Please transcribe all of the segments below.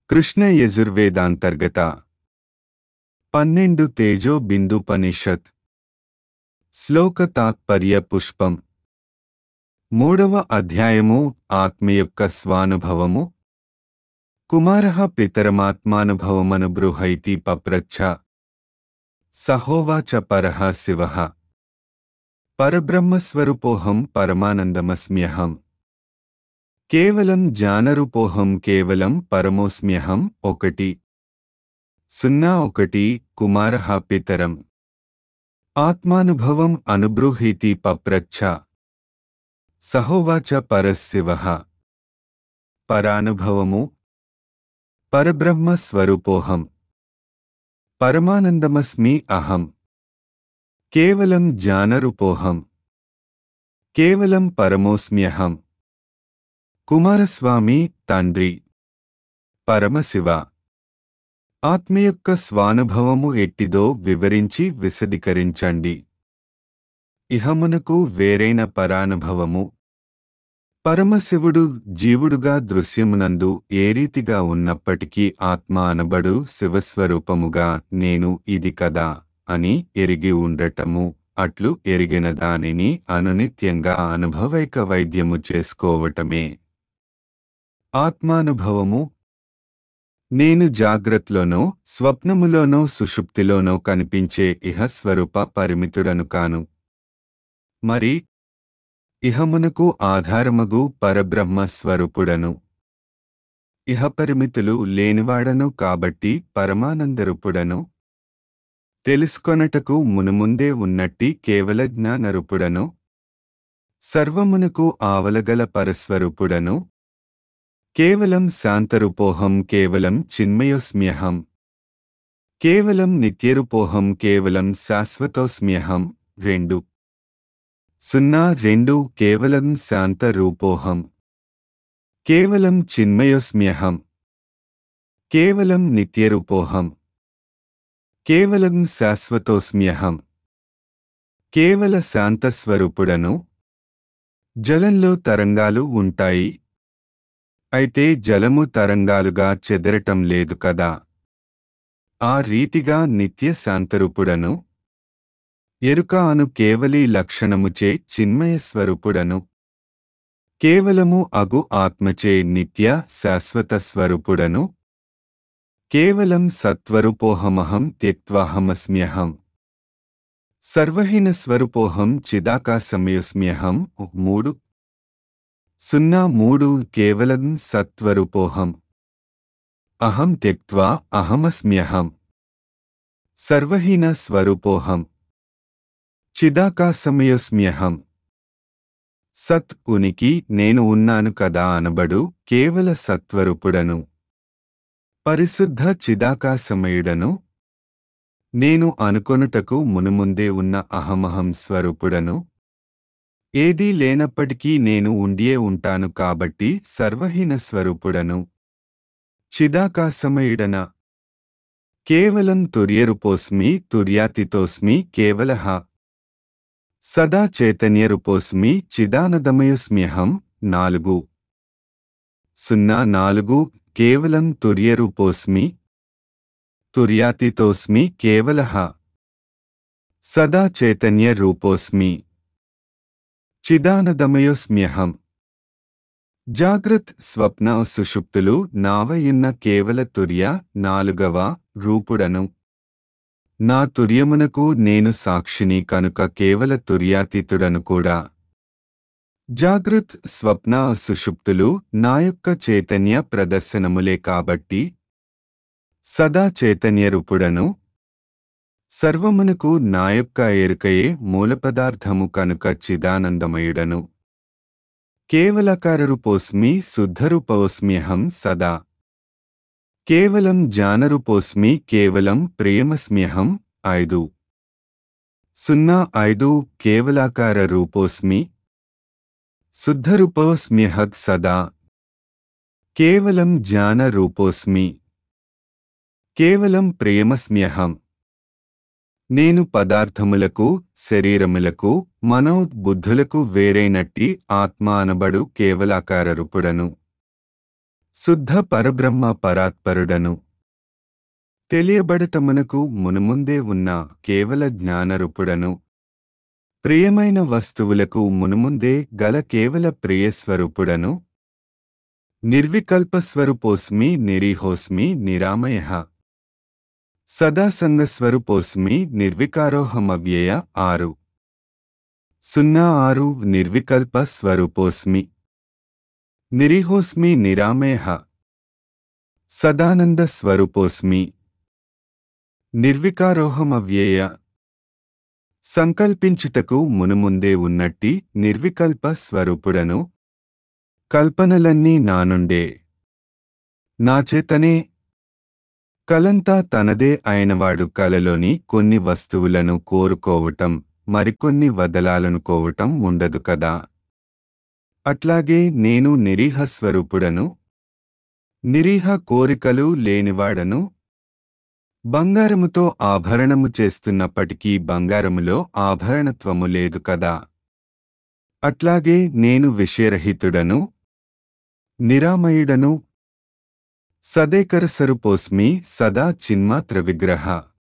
కృష్ణ యజుర్వేదాంతర్గత పన్నెండు తేజో బిందుపనిషత్ శ్లోక తాత్పర్య పుష్పం మూడవ అధ్యాయము ఆత్మ యొక్క స్వానుభవము కుమారః పితరమాత్మానుభవమను బృహైతి పప్రచ్ఛ సహోవాచ పరః శివః పరబ్రహ్మస్వరూపోహం పరమానందమస్మ్యహం కేవలం జానరూపోహం కేవలం పరమోస్మ్యహం ఒకటి సున్నా ఒకటి కుమారః పితరం ఆత్మానుభవం అనుబృహీతి పప్రచ్ఛ సహోవాచ పరశివః పరానుభవము పరబ్రహ్మ స్వరూపోహం పరమానందమస్మి అహం కేవలం జానరూపోహం కేవలం పరమోస్మ్యహం కుమారస్వామి తండ్రి పరమశివ ఆత్మ యొక్క స్వానుభవము ఎట్టిదో వివరించి విశదీకరించండి ఇహమునకు వేరైన పరానుభవము పరమశివుడు జీవుడుగా దృశ్యమునందు ఏ రీతిగా ఉన్నప్పటికీ ఆత్మ అనబడు శివస్వరూపముగా నేను ఇది కదా అని ఎరిగి ఉండటము అట్లు ఎరిగిన దానిని అనునిత్యంగా అనుభవైక వైద్యము చేసుకోవటమే ఆత్మానుభవము నేను జాగ్రత్తలోనో స్వప్నములోనో సుషుప్తిలోనో కనిపించే ఇహ స్వరూప పరిమితుడను కాను మరి ఇహమునకు ఆధారమగు పరబ్రహ్మ స్వరూపుడను ఇహ పరిమితులు లేనివాడను కాబట్టి పరమానందరూపుడను తెలుసుకొనటకు మునుముందే ఉన్నట్టి కేవల జ్ఞానరూపుడను సర్వమునకు ఆవలగల పరస్వరూపుడను కేవలం శాంతరూపోహం కేవలం చిన్మయోస్మ్యహం కేవలం నిత్యరూపోహం కేవలం శాశ్వతోస్మ్యహం రెండు సున్నా రెండు కేవలం శాంత రూపోహం కేవలం చిన్మయోస్మ్యహం కేవలం నిత్యరూపోహం కేవలం శాశ్వతోస్మ్యహం కేవల శాంతస్వరూపుడను జలంలో తరంగాలు ఉంటాయి అయితే జలము తరంగాలుగా చెదరటం లేదు కదా ఆ రీతిగా నిత్య శాంతరూపుడను ఎరుక అను కేవలీ లక్షణముచే చిన్మయ స్వరూపుడను కేవలము అగు ఆత్మచే నిత్య శాశ్వత స్వరూపుడను కేవలం సత్వరూపోహమహం త్యక్వాహమస్మ్యహం సర్వహీన స్వరూపోహం చిదాకాశమయోస్మ్యహం మూడు సున్నా మూడు కేవలం సత్వరూపోహం అహం త్యక్వా అహమస్మ్యహం సర్వహీన స్వరూపోహం చిదాకాశమయోస్మ్యహం సత్ ఉనికి నేను ఉన్నాను కదా అనబడు కేవల సత్వరూపుడను పరిశుద్ధ చిదాకాశమయుడను నేను అనుకొనుటకు మునుముందే ఉన్న అహమహం స్వరూపుడను ఏదీ లేనప్పటికీ నేను ఉండియే ఉంటాను కాబట్టి సర్వహీన స్వరూపుడను చిదాకాశమయుడన కేవలం తుర్యరూపోస్మి తుర్యాతితోస్మి కేవలః సదా చైతన్యరూపోస్మి చిదానదమయస్మ్యహం నాలుగు సున్నా నాలుగు కేవలం తుర్యరూపోస్మి తుర్యాతితోస్మి కేవలః సదా చైతన్య రూపోస్మి చిదానదమయోస్మ్యహం జాగ్రత్ స్వప్న సుషుప్తులు నావయున్న కేవల తుర్య నాలుగవ రూపుడను నా తుర్యమునకు నేను సాక్షిని కనుక కేవల తుర్యాతీతుడను కూడా జాగృత్ స్వప్న సుషుప్తులు నా యొక్క చైతన్య ప్రదర్శనములే కాబట్టి సదా చైతన్య రూపుడను సర్వమునకు నా యొక్క ఎరుకయే మూలపదార్థము కనుక చిదానందమయుడను కేవలకారరూపోస్మి శుద్ధరూపోస్మ్యహం సదా కేవలం జానరూపోస్మి కేవలం ప్రేమస్మ్యహం ఐదు సున్నా ఐదు కేవలాకార రూపోస్మి శుద్ధరూపోస్మ్యహత్ సదా కేవలం జ్ఞానరూపోస్మి కేవలం ప్రేమస్మ్యహం నేను పదార్థములకు శరీరములకు మనోబుద్ధులకు వేరైనట్టి ఆత్మ అనబడు కేవలాకార రూపుడను శుద్ధ పరబ్రహ్మ పరాత్పరుడను తెలియబడటమునకు మునుముందే ఉన్న కేవల జ్ఞానరూపుడను ప్రియమైన వస్తువులకు మునుముందే గల కేవల ప్రియస్వరూపుడను నిర్వికల్పస్వరూపోస్మి నిరీహోస్మి నిరామయ సదాసంగస్వరూపోస్మి నిర్వికారోహమవ్యయ ఆరు సున్నా ఆరు నిర్వికల్ప స్వరూపోస్మి నిరీహోస్మి నిరామయ సదానంద స్వరూపోస్మి నిర్వికారోహమవ్యయ సంకల్పించుటకు మునుముందే ఉన్నట్టి నిర్వికల్ప స్వరూపుడను కల్పనలన్నీ నానుండే నాచేతనే కలంతా తనదే అయినవాడు కలలోని కొన్ని వస్తువులను కోరుకోవటం మరికొన్ని వదలాలనుకోవటం ఉండదు కదా అట్లాగే నేను నిరీహ స్వరూపుడను నిరీహ కోరికలు లేనివాడను బంగారముతో ఆభరణము చేస్తున్నప్పటికీ బంగారములో ఆభరణత్వము లేదు కదా అట్లాగే నేను విషయరహితుడను నిరామయుడను సదేకరసరుపోస్మి సదా చిన్మాత్ర విగ్రహ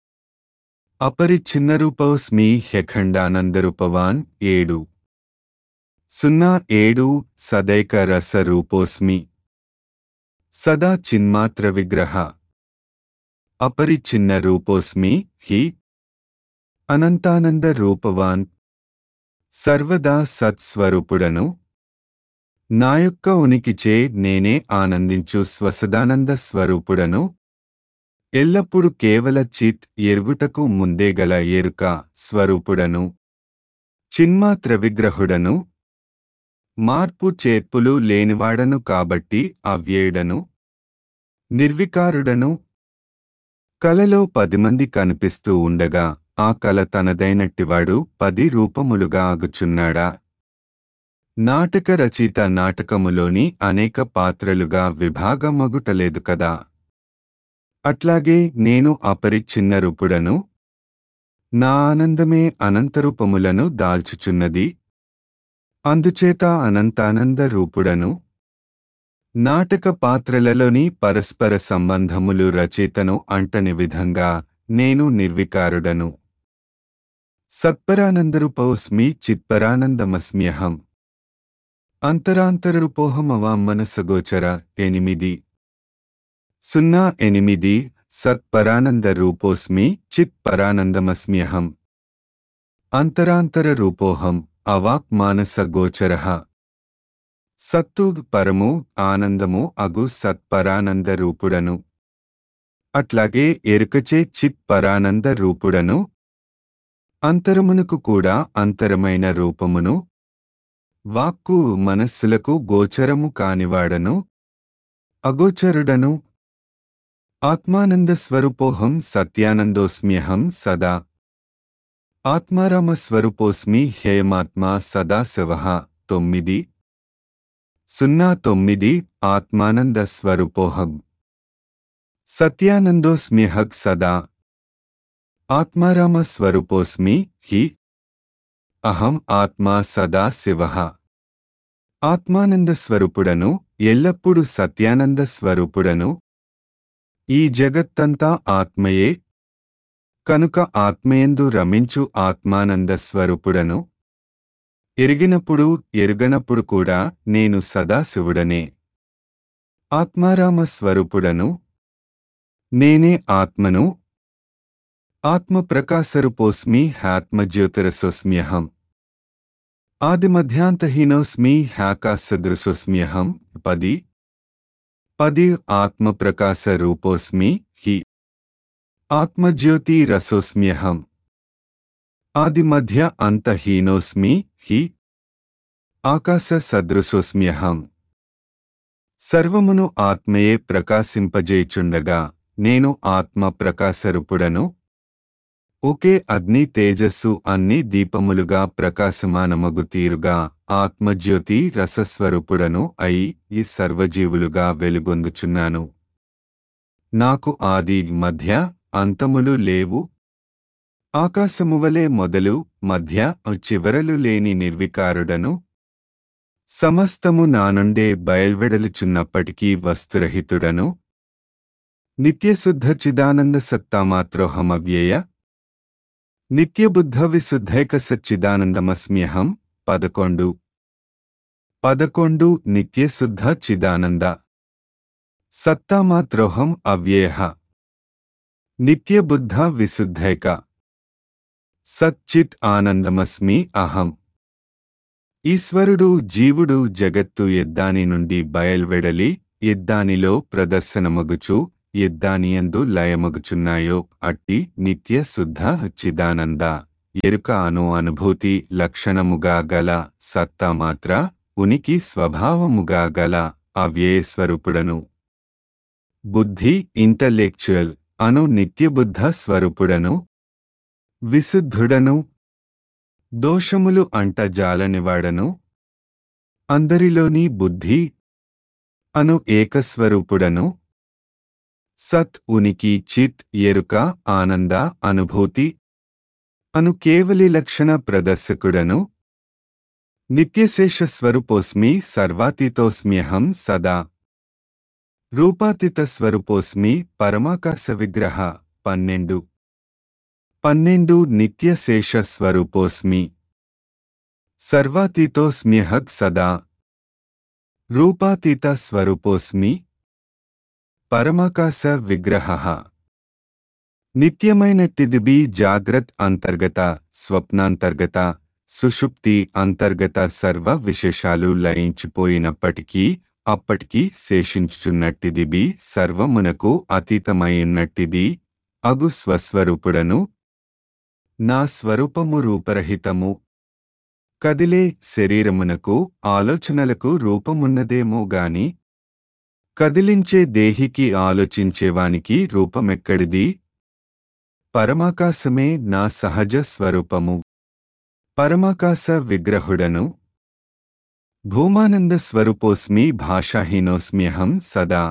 అపరిచ్ఛిన్నరూపోస్మి హ్యఖండానందరూపవాన్ ఏడు సున్నా ఏడు సదైక రసరూపోస్మి సదా చిన్మాత్ర విగ్రహ అపరిచ్ఛిన్న రూపోస్మి హి అనంతానంద రూపవాన్ సర్వదా సత్స్వరూపుడను నా యొక్క ఉనికిచే నేనే ఆనందించు స్వసదానంద స్వరూపుడను ఎల్లప్పుడు కేవల చిత్ ఎరుగుటకు ముందే గల ఎరుక స్వరూపుడను చిన్మాత్ర విగ్రహుడను మార్పు చేర్పులు లేనివాడను కాబట్టి అవ్యేయుడను నిర్వికారుడను కలలో పది మంది కనిపిస్తూ ఉండగా ఆ కల తనదైనట్టివాడు పది రూపములుగా ఆగుచున్నాడా నాటక రచయిత నాటకములోని అనేక పాత్రలుగా విభాగమగుటలేదు కదా అట్లాగే నేను అపరిచ్ఛిన్న రూపుడను నా ఆనందమే అనంతరూపములను దాల్చుచున్నది అందుచేత అనంతానంద రూపుడను నాటక పాత్రలలోని పరస్పర సంబంధములు రచయితను అంటని విధంగా నేను నిర్వికారుడను సత్పరానందరూపౌస్మి చిత్పరానందమస్మ్యహం అంతరాంతరరూపోహమవాం మనసగోచర ఎనిమిది సున్నా ఎనిమిది సత్పరానంద రూపోస్మి చిత్ పరానందమస్మ్యహం అంతరాంతర రూపోహం అవాక్ మానస గోచర సత్తు పరము ఆనందము అగు సత్పరానంద రూపుడను అట్లాగే ఎరుకచే చిత్ పరానంద రూపుడను అంతరమునకు కూడా అంతరమైన రూపమును వాక్కు మనస్సులకు గోచరము కానివాడను అగోచరుడను ఆత్మానంద స్వరూపోహం సత్యానందోస్మ్యహం సదా ఆత్మారామ స్వరూపోస్మి హేమాత్మా సదాశివ తొమ్మిది సున్నా తొమ్మిది ఆత్మానంద స్వరూపోహం సత్యానందోస్మ్యహక్ సదా ఆత్మారామ స్వరూపోస్మి హి అహం ఆత్మా సదా శివ ఆత్మానంద స్వరూపుడను ఎల్లప్పుడూ సత్యానంద స్వరూపుడను ఈ జగత్తంతా ఆత్మయే కనుక ఆత్మయందు రమించు ఆత్మానంద స్వరూపుడను ఎరిగినప్పుడు ఎరుగనప్పుడు కూడా నేను సదాశివుడనే ఆత్మారామ స్వరూపుడను నేనే ఆత్మను ఆత్మప్రకాశరూపోస్మి హ్యాత్మజ్యోతిరసోస్మ్యహం ఆదిమధ్యాంతహీనోస్మి హ్యాకాశదృశోస్మ్యహం పది పది ఆత్మప్రకాశరూపోస్మి హి ఆత్మజ్యోతి రసోస్మ్యహం ఆదిమధ్య అంతహీనోస్మి హి ఆకాశ సదృశోస్మ్యహం సర్వమును ఆత్మయే ప్రకాశింపజేయుచుండగా నేను ఆత్మ ప్రకాశరూపుడను ఒకే అగ్ని తేజస్సు అన్ని దీపములుగా ప్రకాశమానమగు తీరుగా ఆత్మజ్యోతి రసస్వరూపుడను అయి ఈ సర్వజీవులుగా వెలుగొందుచున్నాను నాకు ఆది మధ్య అంతములు లేవు ఆకాశమువలే మొదలు మధ్య చివరలు లేని నిర్వికారుడను సమస్తము నా నుండే బయల్వెడలుచున్నప్పటికీ వస్తురహితుడను నిత్యశుద్ధ చిదానంద సత్తామాత్రోహమవ్యయ నిత్యబుద్ధ విశుద్ధైక సచ్చిదానందమస్మ్యహం పదకొండు పదకొండు నిత్యశుద్ధ చిదానంద సత్తామాత్రోహం అవ్యయ నిత్యబుద్ధ విశుద్ధైక సచ్చిత్ ఆనందమస్మి అహం ఈశ్వరుడు జీవుడు జగత్తు ఎద్దాని నుండి బయల్వెడలి ఎద్దానిలో ప్రదర్శనమగుచు ఎద్దానియందు లయమగుచున్నాయో అట్టి నిత్య శుద్ధ చిదానంద ఎరుక అను అనుభూతి లక్షణముగా గల సత్తామాత్ర ఉనికి స్వభావముగా గల అవ్యయస్వరూపుడను బుద్ధి ఇంటలెక్చువల్ అను నిత్యబుద్ధ స్వరూపుడను విశుద్ధుడను దోషములు అంట జాలనివాడను అందరిలోని బుద్ధి అను ఏకస్వరూపుడను సత్ ఉనికి చిత్ ఎరుక ఆనంద అనుభూతి అను కేవలి లక్షణ ప్రదర్శకుడను నిత్యశేష స్వరూపోస్మి సర్వాతీతోస్మ్యహం సదా రూపాతీత స్వరూపోస్మి పరమాకాశ విగ్రహ పన్నెండు పన్నెండు నిత్యశేష స్వరూపోస్మి సర్వాతీతోస్మ్యహక్ సదా రూపాతీత స్వరూపోస్మి పరమాకాశ విగ్రహ నిత్యమైనట్టిదిబి జాగ్రత్ అంతర్గత స్వప్నాంతర్గత సుషుప్తి అంతర్గత సర్వ విశేషాలు లయించిపోయినప్పటికీ అప్పటికి శేషించుచున్నట్టిదిబి సర్వమునకు అతీతమైనట్టిది అగు స్వస్వరూపుడను నా స్వరూపము రూపరహితము కదిలే శరీరమునకు ఆలోచనలకు రూపమున్నదేమో గాని కదిలించే దేహికి ఆలోచించేవానికి రూపమెక్కడిది పరమాకాశమే నా సహజ స్వరూపము పరమాకాశ విగ్రహుడను భూమానంద స్వరూపోస్మి భాషాహీనోస్మ్యహం సదా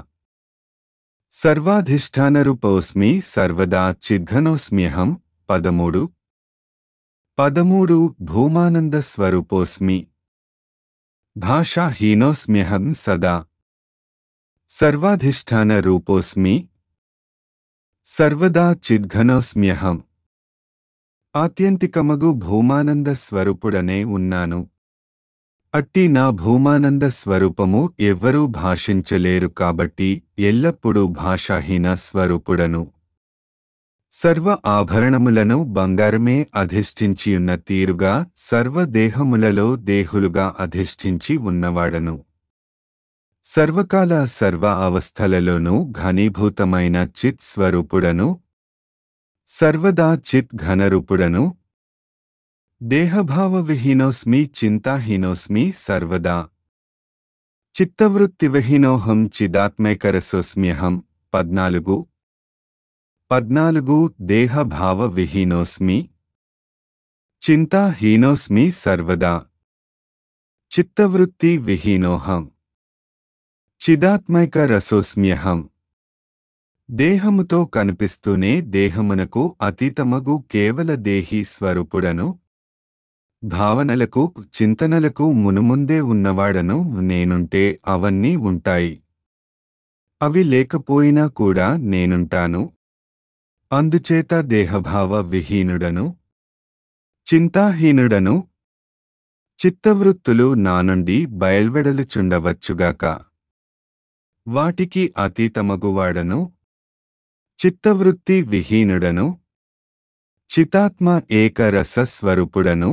సర్వాధిష్టానరూపోస్మి సర్వదా చిద్ఘనోస్మ్యహం పదమూడు పదమూడు భూమానంద స్వరూపోస్మి భాషాహీనోస్మ్యహం సదా సర్వాధిష్టాన రూపోస్మి సర్వదా చిద్ఘనోస్మ్యహం ఆత్యంతికమగు భూమానంద స్వరూపుడనే ఉన్నాను అట్టి నా భూమానంద స్వరూపము ఎవ్వరూ భాషించలేరు కాబట్టి ఎల్లప్పుడూ భాషాహీన స్వరూపుడను సర్వ ఆభరణములను బంగారమే అధిష్ఠించియున్న తీరుగా సర్వదేహములలో దేహులుగా అధిష్ఠించి ఉన్నవాడను సర్వకాల సర్వ అవస్థలలోనూ ఘనీభూతమైన చిత్ స్వరూపుడను సర్వదా చిత్ ఘనరూపుడను దేహభావ విహీనోస్మి చింతాహీనోస్మి సర్వదా చిత్తవృత్తివిహీనోహం చిదాత్మైకరసోస్మ్యహం పద్నాలుగు పద్నాలుగు దేహభావ విహీనోస్మి చింతాహీనోస్మి సర్వదా చిత్తవృత్తి విహీనోహం చిదాత్మైక రసోస్మ్యహం దేహముతో కనిపిస్తూనే దేహమునకు అతీతమగు కేవల దేహీ స్వరూపుడను భావనలకు చింతనలకు మునుముందే ఉన్నవాడను నేనుంటే అవన్నీ ఉంటాయి అవి లేకపోయినా కూడా నేనుంటాను అందుచేత దేహభావ విహీనుడను చింతాహీనుడను చిత్తవృత్తులు నా నుండి బయల్వెడలుచుండవచ్చుగాక వాటికి అతీతమగువాడను చిత్తవృత్తి విహీనుడను చితాత్మ ఏకరస స్వరూపుడను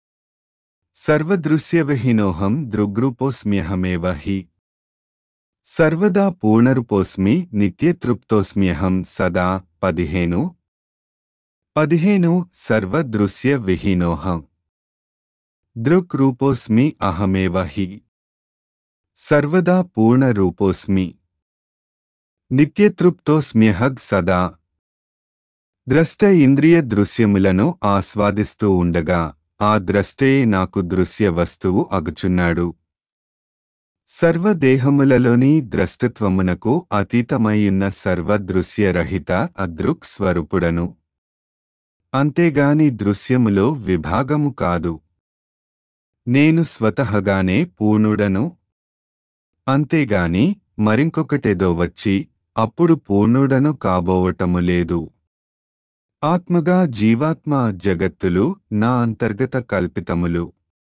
సర్వదృశ్యవిహీనోహం దృగ్రూపోస్మ్యహమేవ హి సర్వదా పూర్ణరూపోస్మి నిత్యతృప్తోస్మ్యహం సదా పదిహేను పదిహేను సర్వదృశ్య విహీనోహం దృక్ రూపోస్మి అహమేవ హి సర్వదా పూర్ణరూపోస్మి నిత్యతృప్తోస్మ్యహగ్ సదా ద్రష్ట ఇంద్రియ దృశ్యములను ఆస్వాదిస్తూ ఉండగా ఆ ద్రష్టే నాకు దృశ్య వస్తువు అగుచున్నాడు సర్వదేహములలోని ద్రష్టత్వమునకు అతీతమైయున్న సర్వదృశ్యరహిత అదృక్ స్వరూపుడను అంతేగాని దృశ్యములో విభాగము కాదు నేను స్వతహగానే పూర్ణుడను అంతేగాని మరింకొకటేదో వచ్చి అప్పుడు పూర్ణుడను కాబోవటము లేదు ఆత్మగా జీవాత్మ జగత్తులు నా అంతర్గత కల్పితములు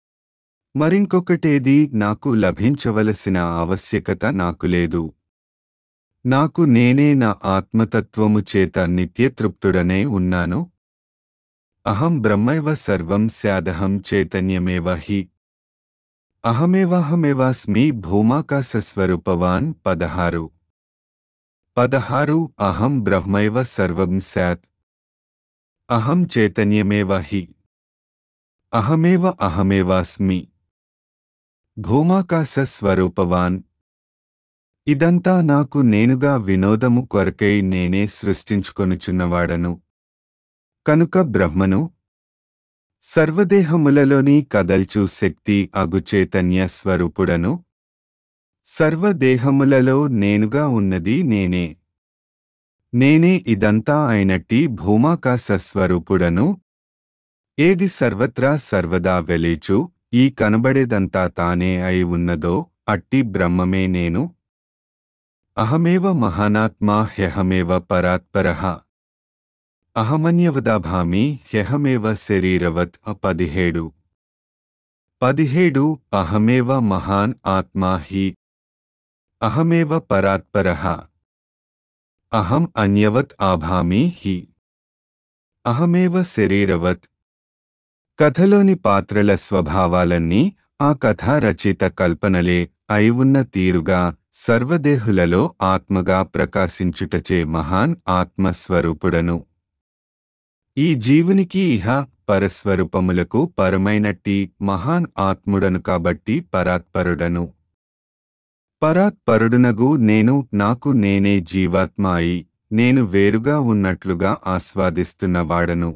మరింకొకటేది నాకు లభించవలసిన ఆవశ్యకత నాకు లేదు నాకు నేనే నా ఆత్మతత్వము చేత నిత్యతృప్తుడనే ఉన్నాను అహం బ్రహ్మైవ సర్వం స్యాదహం చైతన్యమేవ హి అహమేవాహమేవాస్మి భూమాకాశస్వరూపవాన్ పదహారు పదహారు అహం బ్రహ్మైవ సర్వం స్యాత్ అహం చైతన్యమేవ హి అహమేవ అహమేవాస్మి భూమాకాశ స్వరూపవాన్ ఇదంతా నాకు నేనుగా వినోదము కొరకై నేనే సృష్టించుకొనుచున్నవాడను కనుక బ్రహ్మను సర్వదేహములలోని కదల్చు శక్తి అగు చైతన్య స్వరూపుడను సర్వదేహములలో నేనుగా ఉన్నది నేనే నేనే ఇదంతా అయినట్టి భూమాకాశ స్వరూపుడను ఏది సర్వత్రా సర్వదా వెలేచు ఈ కనబడేదంతా తానే అయి ఉన్నదో అట్టి బ్రహ్మమే నేను అహమేవ మహానాత్మా హ్యహమేవ పరాత్పరః అహమన్యవదాభామి హ్యహమేవ శరీరవత్ పదిహేడు పదిహేడు అహమేవ మహాన్ ఆత్మా హి అహమేవ పరాత్పరః అహం అన్యవత్ ఆభామి హి అహమేవ శరీరవత్ కథలోని పాత్రల స్వభావాలన్నీ ఆ కథా రచయిత కల్పనలే అయి ఉన్న తీరుగా సర్వదేహులలో ఆత్మగా ప్రకాశించుటచే మహాన్ ఆత్మస్వరూపుడను ఈ జీవునికి ఇహ పరస్వరూపములకు పరమైనట్టి మహాన్ ఆత్ముడను కాబట్టి పరాత్పరుడను పరాత్పరుడునగు నేను నాకు నేనే జీవాత్మ అయి నేను వేరుగా ఉన్నట్లుగా ఆస్వాదిస్తున్నవాడను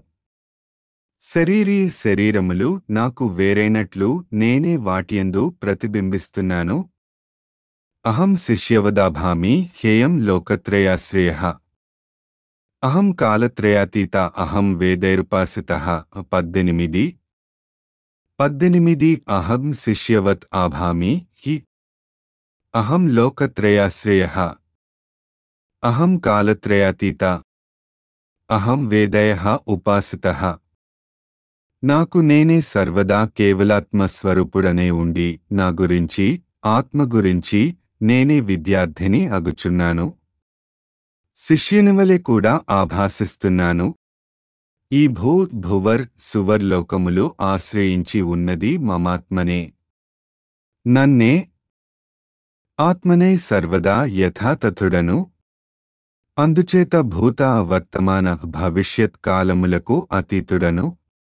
శరీరీ శరీరములు నాకు వేరైనట్లు నేనే వాటియందు ప్రతిబింబిస్తున్నాను అహం శిష్యవదాభామి హేయం లోకత్రయాశ్రయ అహం కాలత్రయాతీత అహం వేదైరుపాసిత పద్దెనిమిది పద్దెనిమిది అహం శిష్యవత్ ఆభామి హి అహం లోకత్రయాశ్రయ అహం కాలత్రయాతీత అహం వేదయ ఉపాసిత నాకు నేనే సర్వదా కేవలాత్మస్వరూపుడనే ఉండి నా గురించి ఆత్మ గురించి నేనే విద్యార్థిని అగుచున్నాను శిష్యునివలే కూడా ఆభాసిస్తున్నాను ఈ భూ భువర్ సువర్ లోకములు ఆశ్రయించి ఉన్నది మమాత్మనే నన్నే ఆత్మనే సర్వదా యథాతథుడను అందుచేత భూత వర్తమాన భవిష్యత్ కాలములకు అతీతుడను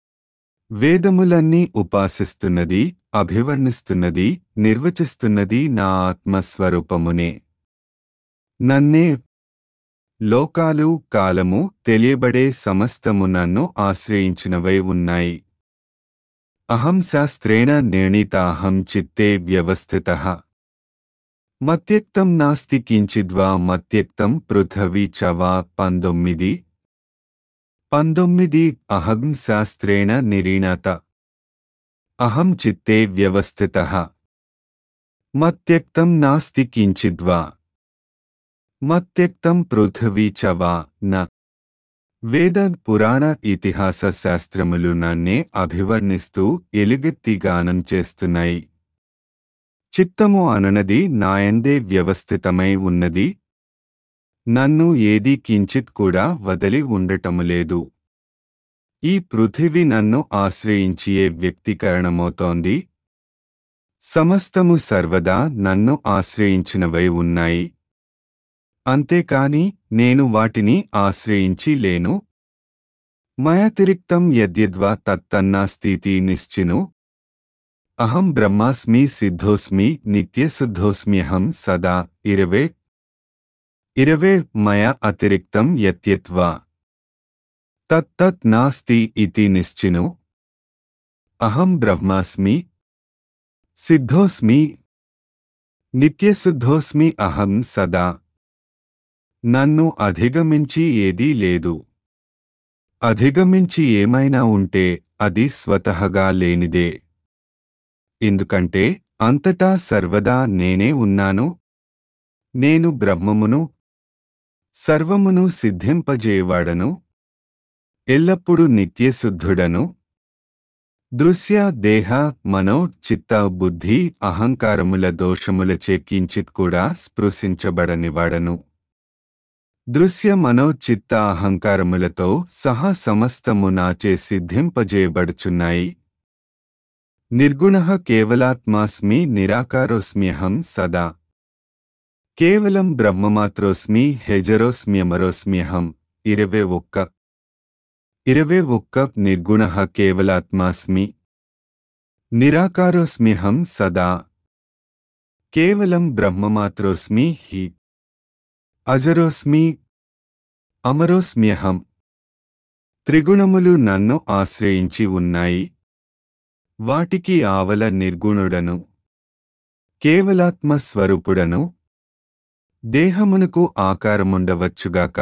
వేదములన్నీ ఉపాసిస్తున్నది అభివర్ణిస్తున్నది నిర్వచిస్తున్నది నా ఆత్మస్వరూపమునే నన్నే లోకాలు కాలము తెలియబడే సమస్తము నన్ను ఆశ్రయించినవై ఉన్నాయి అహం శాస్త్రేణ నిర్ణీత అహం చిత్తే వ్యవస్థిత మత్యక్తం నాస్తి కించిద్వా మత్యక్తం పృథవీ చ వా పంతొమ్మిది పంతొమ్మిది అహం శాస్త్రేణ నిరీణత అహం చిత్తే వ్యవస్థిత మత్యక్తం నాస్తి కించిద్వా మత్యక్తం పృథివీ చ వా న వేద పురాణ ఇతిహాస శాస్త్రములు నన్నే అభివర్ణిస్తూ ఎలుగెత్తి గానం చేస్తున్నాయి చిత్తము అననది నాయందే వ్యవస్థితమై ఉన్నది నన్ను ఏదీ కించిత్ కూడా వదలి ఉండటము లేదు ఈ పృథివి నన్ను ఆశ్రయించియే వ్యక్తీకరణమవుతోంది సమస్తము సర్వదా నన్ను ఆశ్రయించినవై ఉన్నాయి అంతేకాని నేను వాటిని ఆశ్రయించి లేను మయతిరిక్తం యద్యద్వా తత్తన్నాస్తీతి నిశ్చిను అహం బ్రహ్మాస్మి సిద్ధోస్మి నిత్యశుద్ధోస్మ్యహం సదా ఇరవే ఇరవే మయ అతిరిక్తం యత్యత్వా తత్తత్ నాస్తి ఇతి నిశ్చిను అహం బ్రహ్మాస్మి సిద్ధోస్మి నిత్యశుద్ధోస్మి అహం సదా నన్ను అధిగమించి ఏదీ లేదు అధిగమించి ఏమైనా ఉంటే అది స్వతహగా లేనిదే ఎందుకంటే అంతటా సర్వదా నేనే ఉన్నాను నేను బ్రహ్మమును సర్వమును సిద్ధింపజేయవాడను ఎల్లప్పుడూ నిత్యశుద్ధుడను దృశ్య దేహ మనో చిత్త బుద్ధి అహంకారముల దోషములచే కించిత్ కూడా స్పృశించబడనివాడను దృశ్య మనో చిత్త అహంకారములతో సహా సమస్తము నాచే సిద్ధింపజేయబడుచున్నాయి నిర్గుణ కేవలాత్మాస్మి నిరాకారోస్మ్యహం సదా కేవలం బ్రహ్మమాత్రోస్మి హెజరోస్మ్యమరోస్మ్యహం ఇరవై ఒక్క ఇరవై ఒక్క నిర్గుణ కేవలాత్మాస్మి నిరాకారోస్మ్యహం సదా కేవలం బ్రహ్మమాత్రోస్మి హి అజరోస్మి అమరోస్మ్యహం త్రిగుణములు నన్ను ఆశ్రయించి ఉన్నాయి వాటికి ఆవల నిర్గుణుడను కేవలాత్మ స్వరూపుడను దేహమునకు ఆకారముండవచ్చుగాక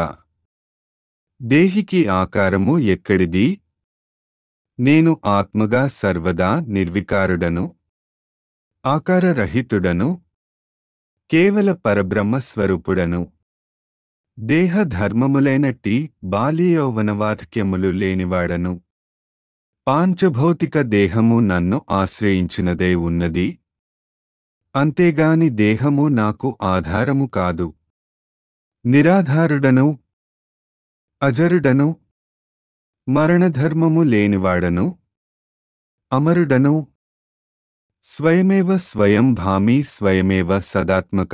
దేహికి ఆకారము ఎక్కడిది నేను ఆత్మగా సర్వదా నిర్వికారుడను ఆకారరహితుడను కేవల పరబ్రహ్మ స్వరూపుడను దేహ ధర్మములైనట్టి బాల్యయౌవనవాధక్యములు లేనివాడను పాంచభౌతిక దేహము నన్ను ఆశ్రయించినదే ఉన్నది అంతేగాని దేహము నాకు ఆధారము కాదు నిరాధారుడను అజరుడను మరణధర్మము లేనివాడను అమరుడను స్వయమేవ స్వయం భామి స్వయమేవ సదాత్మక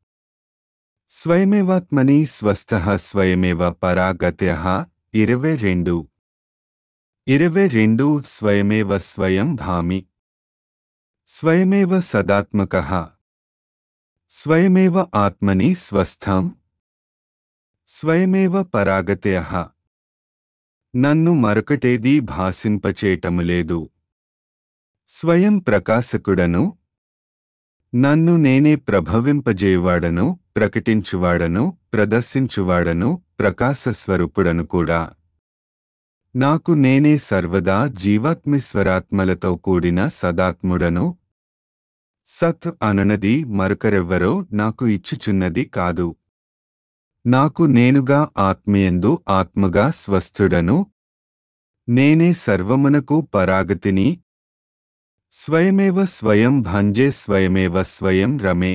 స్వయమేవాత్మని స్వస్థ స్వయమేవ పరాగత్య ఇరవై రెండు ఇరవై రెండు స్వయమేవ స్వయం భామి స్వయమేవ సదాత్మక స్వయమేవ ఆత్మని స్వస్థం స్వయమేవ పరాగత్య నన్ను మరొకటేదీ భాసింపచేయటము లేదు స్వయం ప్రకాశకుడను నన్ను నేనే ప్రభవింపజేయవాడను ప్రకటించువాడను ప్రదర్శించువాడను ప్రకాశస్వరూపుడను కూడా నాకు నేనే సర్వదా జీవాత్మీశ్వరాత్మలతో కూడిన సదాత్ముడను సత్ అననది మరొకరెవ్వరో నాకు ఇచ్చుచున్నది కాదు నాకు నేనుగా ఆత్మయందు ఆత్మగా స్వస్థుడను నేనే సర్వమునకు పరాగతిని స్వయమేవ స్వయం భంజే స్వయమేవ స్వయం రమే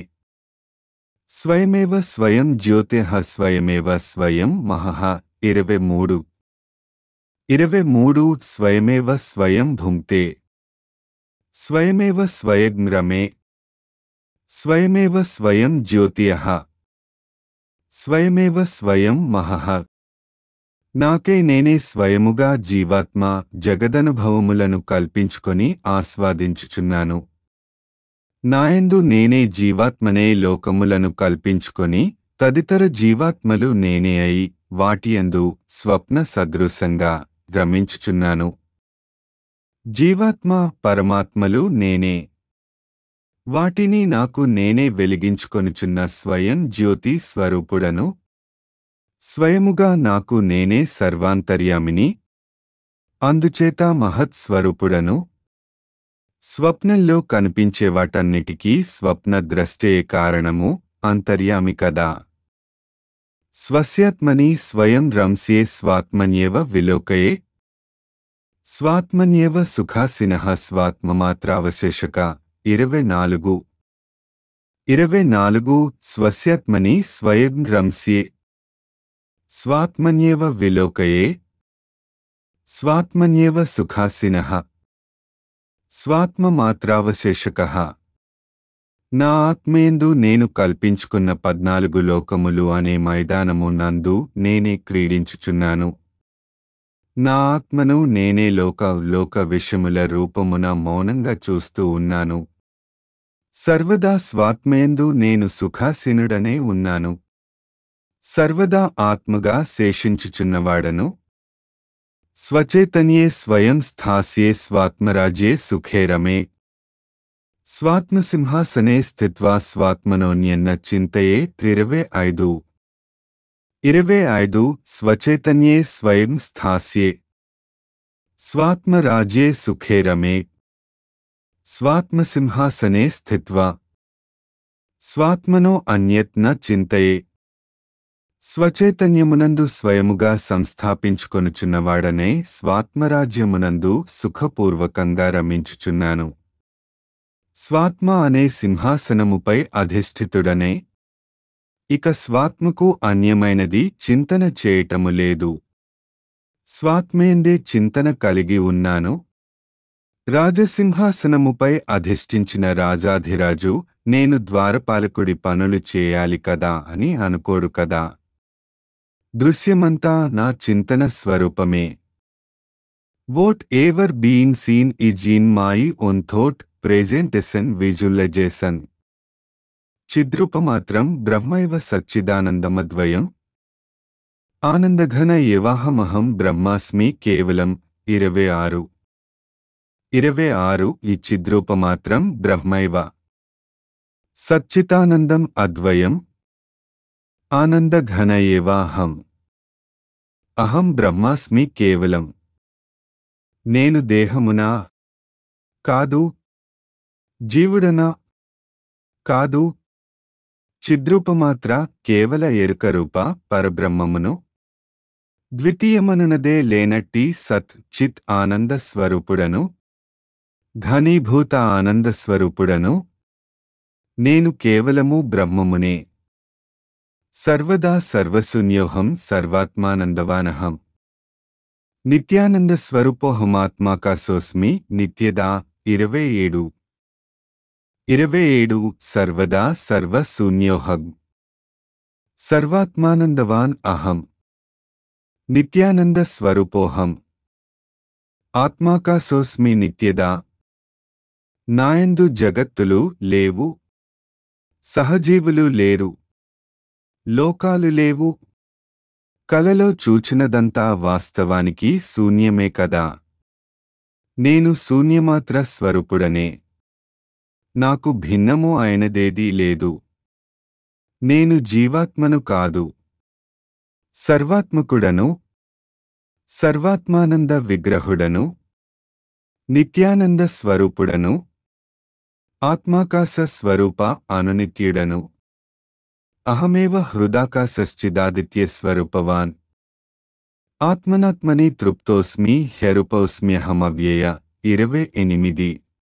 స్వయమేవ స్వయం జ్యోతిః స్వయమేవ స్వయం మహః ఇరవై మూడు ఇరవై మూడు స్వయమేవ స్వయం భుంక్తే స్వయమేవ స్వయం రమే స్వయమేవ స్వయం జ్యోతియః స్వయమేవ స్వయం మహః నాకే నేనే స్వయముగా జీవాత్మ జగదనుభవములను కల్పించుకొని ఆస్వాదించుచున్నాను నాయందు నేనే జీవాత్మనే లోకములను కల్పించుకొని తదితర జీవాత్మలు నేనే అయి వాటియందు స్వప్న సదృశంగా రమించుచున్నాను జీవాత్మ పరమాత్మలు నేనే వాటిని నాకు నేనే వెలిగించుకొనుచున్న స్వయం జ్యోతి స్వరూపుడను స్వయముగా నాకు నేనే సర్వాంతర్యామిని అందుచేత మహత్ స్వరూపుడను స్వప్నంలో కనిపించే వాటన్నిటికీ స్వప్న ద్రష్టే కారణము అంతర్యామి కదా స్వస్యాత్మని స్వయం రంస్యే స్వాత్మన్యేవ విలోకయే స్వాత్మన్యేవ సుఖాసిన స్వాత్మమాత్రావశేషక ఇరవై నాలుగు ఇరవై నాలుగు స్వస్యాత్మని స్వయం రంస్యే స్వాత్మన్యేవ విలోకయే స్వాత్మన్యేవ సుఖాసిన స్వాత్మమాత్రావశేషక నా ఆత్మేందు నేను కల్పించుకున్న పద్నాలుగు లోకములు అనే మైదానము నందు నేనే క్రీడించుచున్నాను నా ఆత్మను నేనే లోక లోక విషముల రూపమున మౌనంగా చూస్తూ ఉన్నాను సర్వదా స్వాత్మేందు నేను సుఖాసీనుడనే ఉన్నాను సర్వదా ఆత్మగా శేషించుచున్నవాడను స్వచైతన్యే స్వయం స్థాస్యే స్వాత్మరాజ్యే సుఖే రమే స్వాత్మసింహాసనే స్థిత్వా స్వాత్మనోన్యన్న చింతయే ఇరవై ఐదు ఇరవై ఐదు స్వచైతన్యే స్వయం స్థాస్యే స్వాత్మరాజ్యే సుఖే రమే స్వాత్మసింహాసనే స్థిత్వా స్వాత్మనో అన్యత్ న చింతయే స్వచైతన్యమునందు స్వయముగా సంస్థాపించుకొనుచున్నవాడనే స్వాత్మరాజ్యమునందు సుఖపూర్వకంగా రమించుచున్నాను స్వాత్మ అనే సింహాసనముపై అధిష్ఠితుడనే ఇక స్వాత్మకు అన్యమైనది చింతన చేయటము లేదు స్వాత్మేందే చింతన కలిగి ఉన్నాను రాజసింహాసనముపై అధిష్ఠించిన రాజాధిరాజు నేను ద్వారపాలకుడి పనులు చేయాలి కదా అని అనుకోడు కదా దృశ్యమంతా నా చింతన స్వరూపమే whatever being seen is in my own thought presentation visualisation చిద్రూపమాత్రం బ్రహ్మైవ సచ్చిదానందమద్వయం ఆనందఘన యవాహమహం బ్రహ్మాస్మి కేవలం ఇరవై ఆరు ఇరవై ఆరు ఈ చిద్రూపమాత్రం బ్రహ్మైవ సచ్చితానందం అద్వయం ఆనందఘన ఏవాహం అహం బ్రహ్మాస్మి కేవలం నేను దేహమునా కాదు జీవుడనా కాదు చిద్రూపమాత్ర కేవల ఎరుక రూప పరబ్రహ్మమును ద్వితీయమనునదే లేనట్టి సత్ చిత్ ఆనంద స్వరూపుడను ఘనీభూత ఆనంద స్వరూపుడను నేను కేవలము బ్రహ్మమునే సర్వదా సర్వశూన్యోహం సర్వాత్మానందవానహం నిత్యానంద స్వరూపోహమాత్మాకాశోస్మి నిత్యదా ఇరవై ఏడు ఇరవై ఏడు సర్వదా సర్వశూన్యోహం సర్వాత్మానందవాన్ అహం నిత్యానంద స్వరూపోహం ఆత్మాకాశోస్మి నిత్యదా నాయందు జగత్తులు లేవు సహజీవులు లేరు లోకాలు లేవు కలలో చూచినదంతా వాస్తవానికి శూన్యమే కదా నేను శూన్యమాత్ర స్వరూపుడనే నాకు భిన్నము అయినదేదీ లేదు నేను జీవాత్మను కాదు సర్వాత్మకుడను సర్వాత్మానంద విగ్రహుడను నిత్యానంద స్వరూపుడను ఆత్మాకాశ స్వరూప అనునిత్యుడను అహమేవ హృదాకాశ్చిదాదిత్య స్వరూపవాన్ ఆత్మనాత్మని తృప్తోస్మి హ్యరూపౌస్మ్యహమవ్యయ ఇరవై ఎనిమిది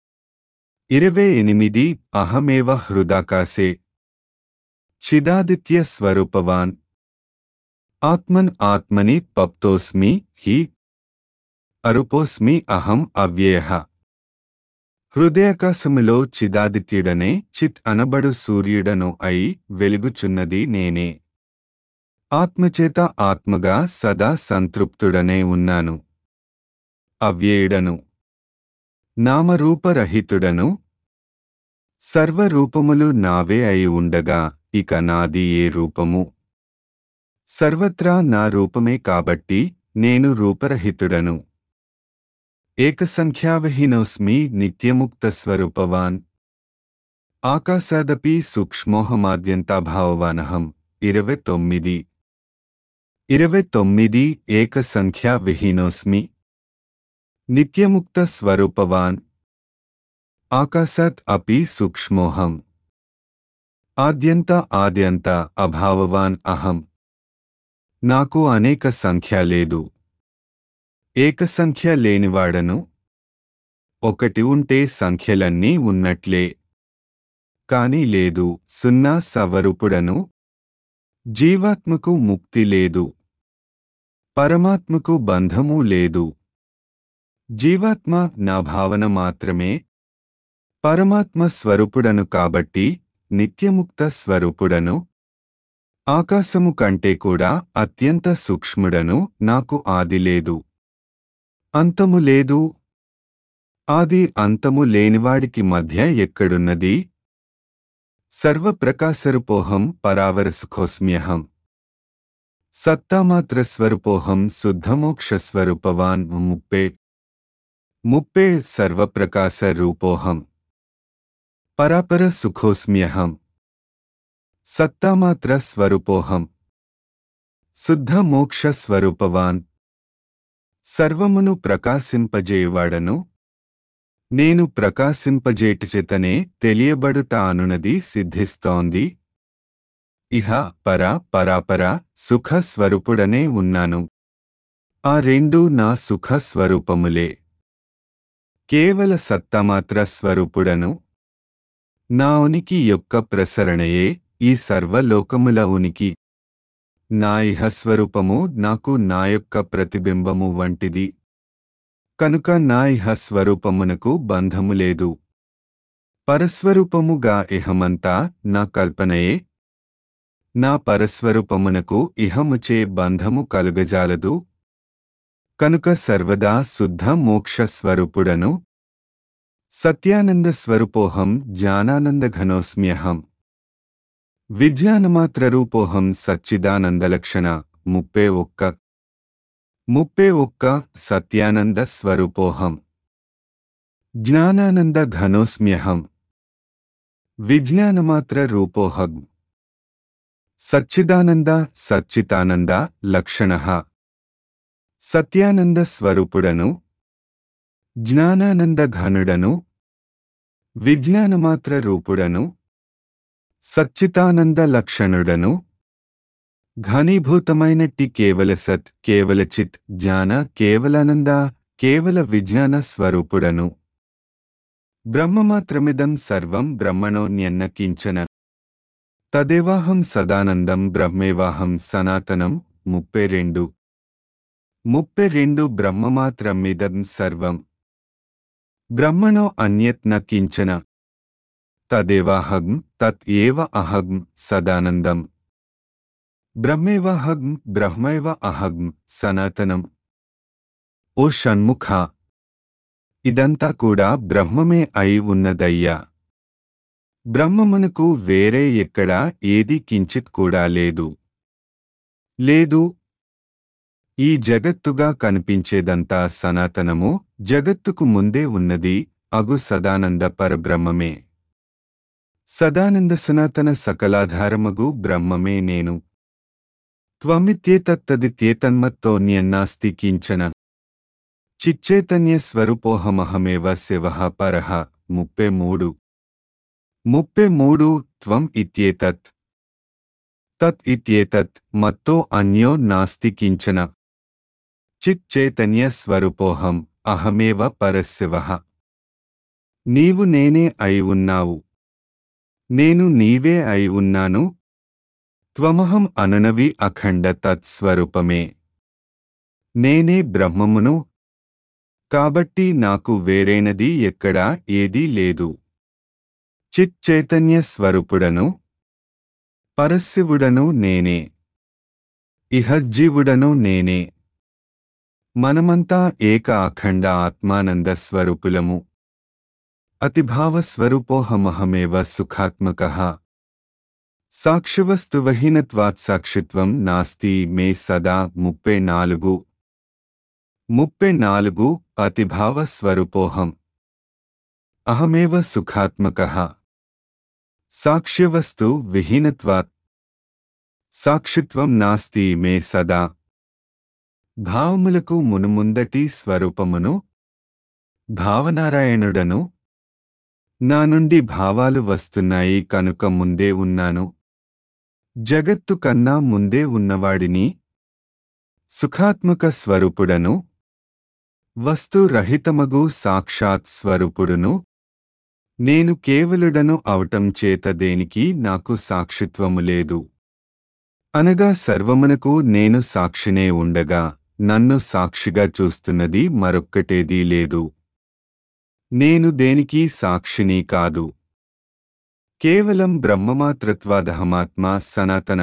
ఇరవై ఎనిమిది అహమేవ హృదాకాశే చిదాదిత్య స్వరూపవాన్ ఆత్మన్ ఆత్మని పప్తోస్మి హి అరుపోస్మి అహం అవ్యయ హృదయాకాశములో చిదాదిత్యుడనే చిత్ అనబడు సూర్యుడను అయి వెలుగుచున్నది నేనే ఆత్మచేత ఆత్మగా సదా సంతృప్తుడనే ఉన్నాను అవ్యయుడను నామరూపరహితుడను సర్వరూపములు నావే అయి ఉండగా ఇక నాది ఏ రూపము సర్వత్రా నా రూపమే కాబట్టి నేను రూపరహితుడను ఏకసంఖ్యావహీనోస్మి నిత్యముక్తస్వరూపవాన్ ఆకాశాదపి సూక్ష్మోహమాద్యంతాభావవానహం ఇరవై తొమ్మిది ఇరవై తొమ్మిది ఏకసంఖ్యా విహీనోస్మి నిత్యముక్త స్వరూపవాన్ ఆకాశాత్ అపి సూక్ష్మోహం ఆద్యంత ఆద్యంత అభావవాన్ అహం నాకు అనేక సంఖ్య లేదు ఏకసంఖ్య లేనివాడను ఒకటి ఉంటే సంఖ్యలన్నీ ఉన్నట్లే కాని లేదు సున్నా సవరూపుడను జీవాత్మకు ముక్తి లేదు పరమాత్మకు బంధము లేదు జీవాత్మ నా భావన మాత్రమే పరమాత్మ స్వరూపుడను కాబట్టి నిత్యముక్త స్వరూపుడను ఆకాశము కంటే కూడా అత్యంత సూక్ష్ముడను నాకు ఆది లేదు అంతము లేదు ఆది అంతము లేనివాడికి మధ్య ఎక్కడున్నది సర్వప్రకాశరూపోహం పరావరసుఖోస్మ్యహం సత్తామాత్రస్వరూపోహం శుద్ధమోక్షస్వరూపవాన్ ముప్పే ముప్పే సర్వప్రకాశ రూపోహం పరాపర సుఖోస్మ్యహం సత్తామాత్ర స్వరూపోహం శుద్ధ మోక్ష స్వరూపవాన్ సర్వమును ప్రకాశింపజేయువాడను నేను ప్రకాశింపజేటుచేతనే తెలియబడుట అనునది సిద్ధిస్తోంది ఇహ పర పరాపర సుఖ స్వరూపుడనే ఉన్నాను ఆ రెండు నా సుఖ స్వరూపములే కేవల సత్తమాత్ర స్వరూపుడను నా ఉనికి యొక్క ప్రసరణయే ఈ సర్వలోకముల ఉనికి నా ఇహ స్వరూపము నాకు నా యొక్క ప్రతిబింబము వంటిది కనుక నా ఇహ స్వరూపమునకు బంధము లేదు పరస్వరూపముగా ఇహమంతా నా కల్పనయే నా పరస్వరూపమునకు ఇహముచే బంధము కలుగజాలదు కనుక సర్వదా శుద్ధ మోక్ష స్వరూపుడను సత్యానంద స్వరూపోహం జ్ఞానానందఘనోస్మ్యహం విజ్ఞానమాత్రరూపోహం సచ్చిదానందలక్షణ ముప్పే ఒక్క ముప్పే ఒక్క సత్యానంద స్వరూపోహం జ్ఞానానంద ఘనోస్మ్యహం విజ్ఞానమాత్ర రూపోహం సచ్చిదానంద సచ్చితానంద లక్షణ సత్యానంద స్వరూపుడను జ్ఞానానంద ఘనుడను విజ్ఞానమాత్ర రూపుడను సచ్చితానంద లక్షణుడను ఘనీభూతమైనట్టి కేవల సత్ కేవల చిత్ జ్ఞాన కేవలానంద కేవల విజ్ఞాన స్వరూపుడను బ్రహ్మమాత్రమిదం సర్వం బ్రహ్మణోన్యన్న కించన తదేవాహం సదానందం బ్రహ్మేవాహం సనాతనం ముప్పై రెండు ముప్పై రెండు బ్రహ్మమాత్రమిదం సర్వం బ్రహ్మణో అన్యత్ న కించన తదేవాహం తత్ ఏవ అహం సదానందం బ్రహ్మేవాహం బ్రహ్మైవ అహం సనాతనం ఓ షణ్ముఖ ఇదంతా కూడా బ్రహ్మమే అయి ఉన్నదయ్యా బ్రహ్మమునకు వేరే ఎక్కడా ఏది కించిత్ కూడా లేదు లేదు ఈ జగత్తుగా కనిపించేదంతా సనాతనము జగత్తుకు ముందే ఉన్నది అగు సదానంద పరబ్రహ్మమే సదానంద సనాతన సకలాధారమగు బ్రహ్మమే నేను త్వమిత్యేతత్తదిత్యేతన్మత్తోన్యన్నాస్తి కించన చిచ్చైతన్య స్వరూపోహమహమేవ శివ పరః ముప్పై మూడు ముప్పై మూడు త్వం ఇత్యేతత్ తత్ ఇత్యేతత్ మత్తో అన్యో నాస్తి కించన చిత్ చైతన్య స్వరూపోహం అహమేవ పరశివ నీవు నేనే అయి ఉన్నావు నేను నీవే అయి ఉన్నాను త్వమహం అననవి అఖండ తత్స్వరూపమే నేనే బ్రహ్మమును కాబట్టి నాకు వేరైనది ఎక్కడా ఏదీ లేదు చిత్ చైతన్య స్వరూపుడను పరశివుడను నేనే ఇహజ్జీవుడను నేనే మనమంతా ఏక అఖండ ఆత్మానంద స్వరూపులము అతిభావస్వరూపోహమహమేవ సుఖాత్మక సాక్షివస్తువహీనత్వాత్ సాక్షిత్వం నాస్తి మే సదా ముప్పై నాలుగు ముప్పై నాలుగు అతిభావస్వరూపోహం అహమేవ సుఖాత్మక సాక్ష్యవస్తు విహీనత్వాత్ సాక్షిత్వం నాస్తి మే సదా భావములకు మునుముందటి స్వరూపమును భావనారాయణుడను నా నుండి భావాలు వస్తున్నాయి కనుక ముందే ఉన్నాను జగత్తు కన్నా ముందే ఉన్నవాడిని సుఖాత్మక స్వరూపుడను వస్తురహితమగు సాక్షాత్ స్వరూపుడును నేను కేవలుడను అవటం చేత దేనికి నాకు సాక్షిత్వము లేదు అనగా సర్వమునకు నేను సాక్షినే ఉండగా నన్ను సాక్షిగా చూస్తున్నది మరొక్కటేదీ లేదు నేను దేనికి సాక్షిని కాదు కేవలం బ్రహ్మమాత్రత్వాదహమాత్మా సనాతన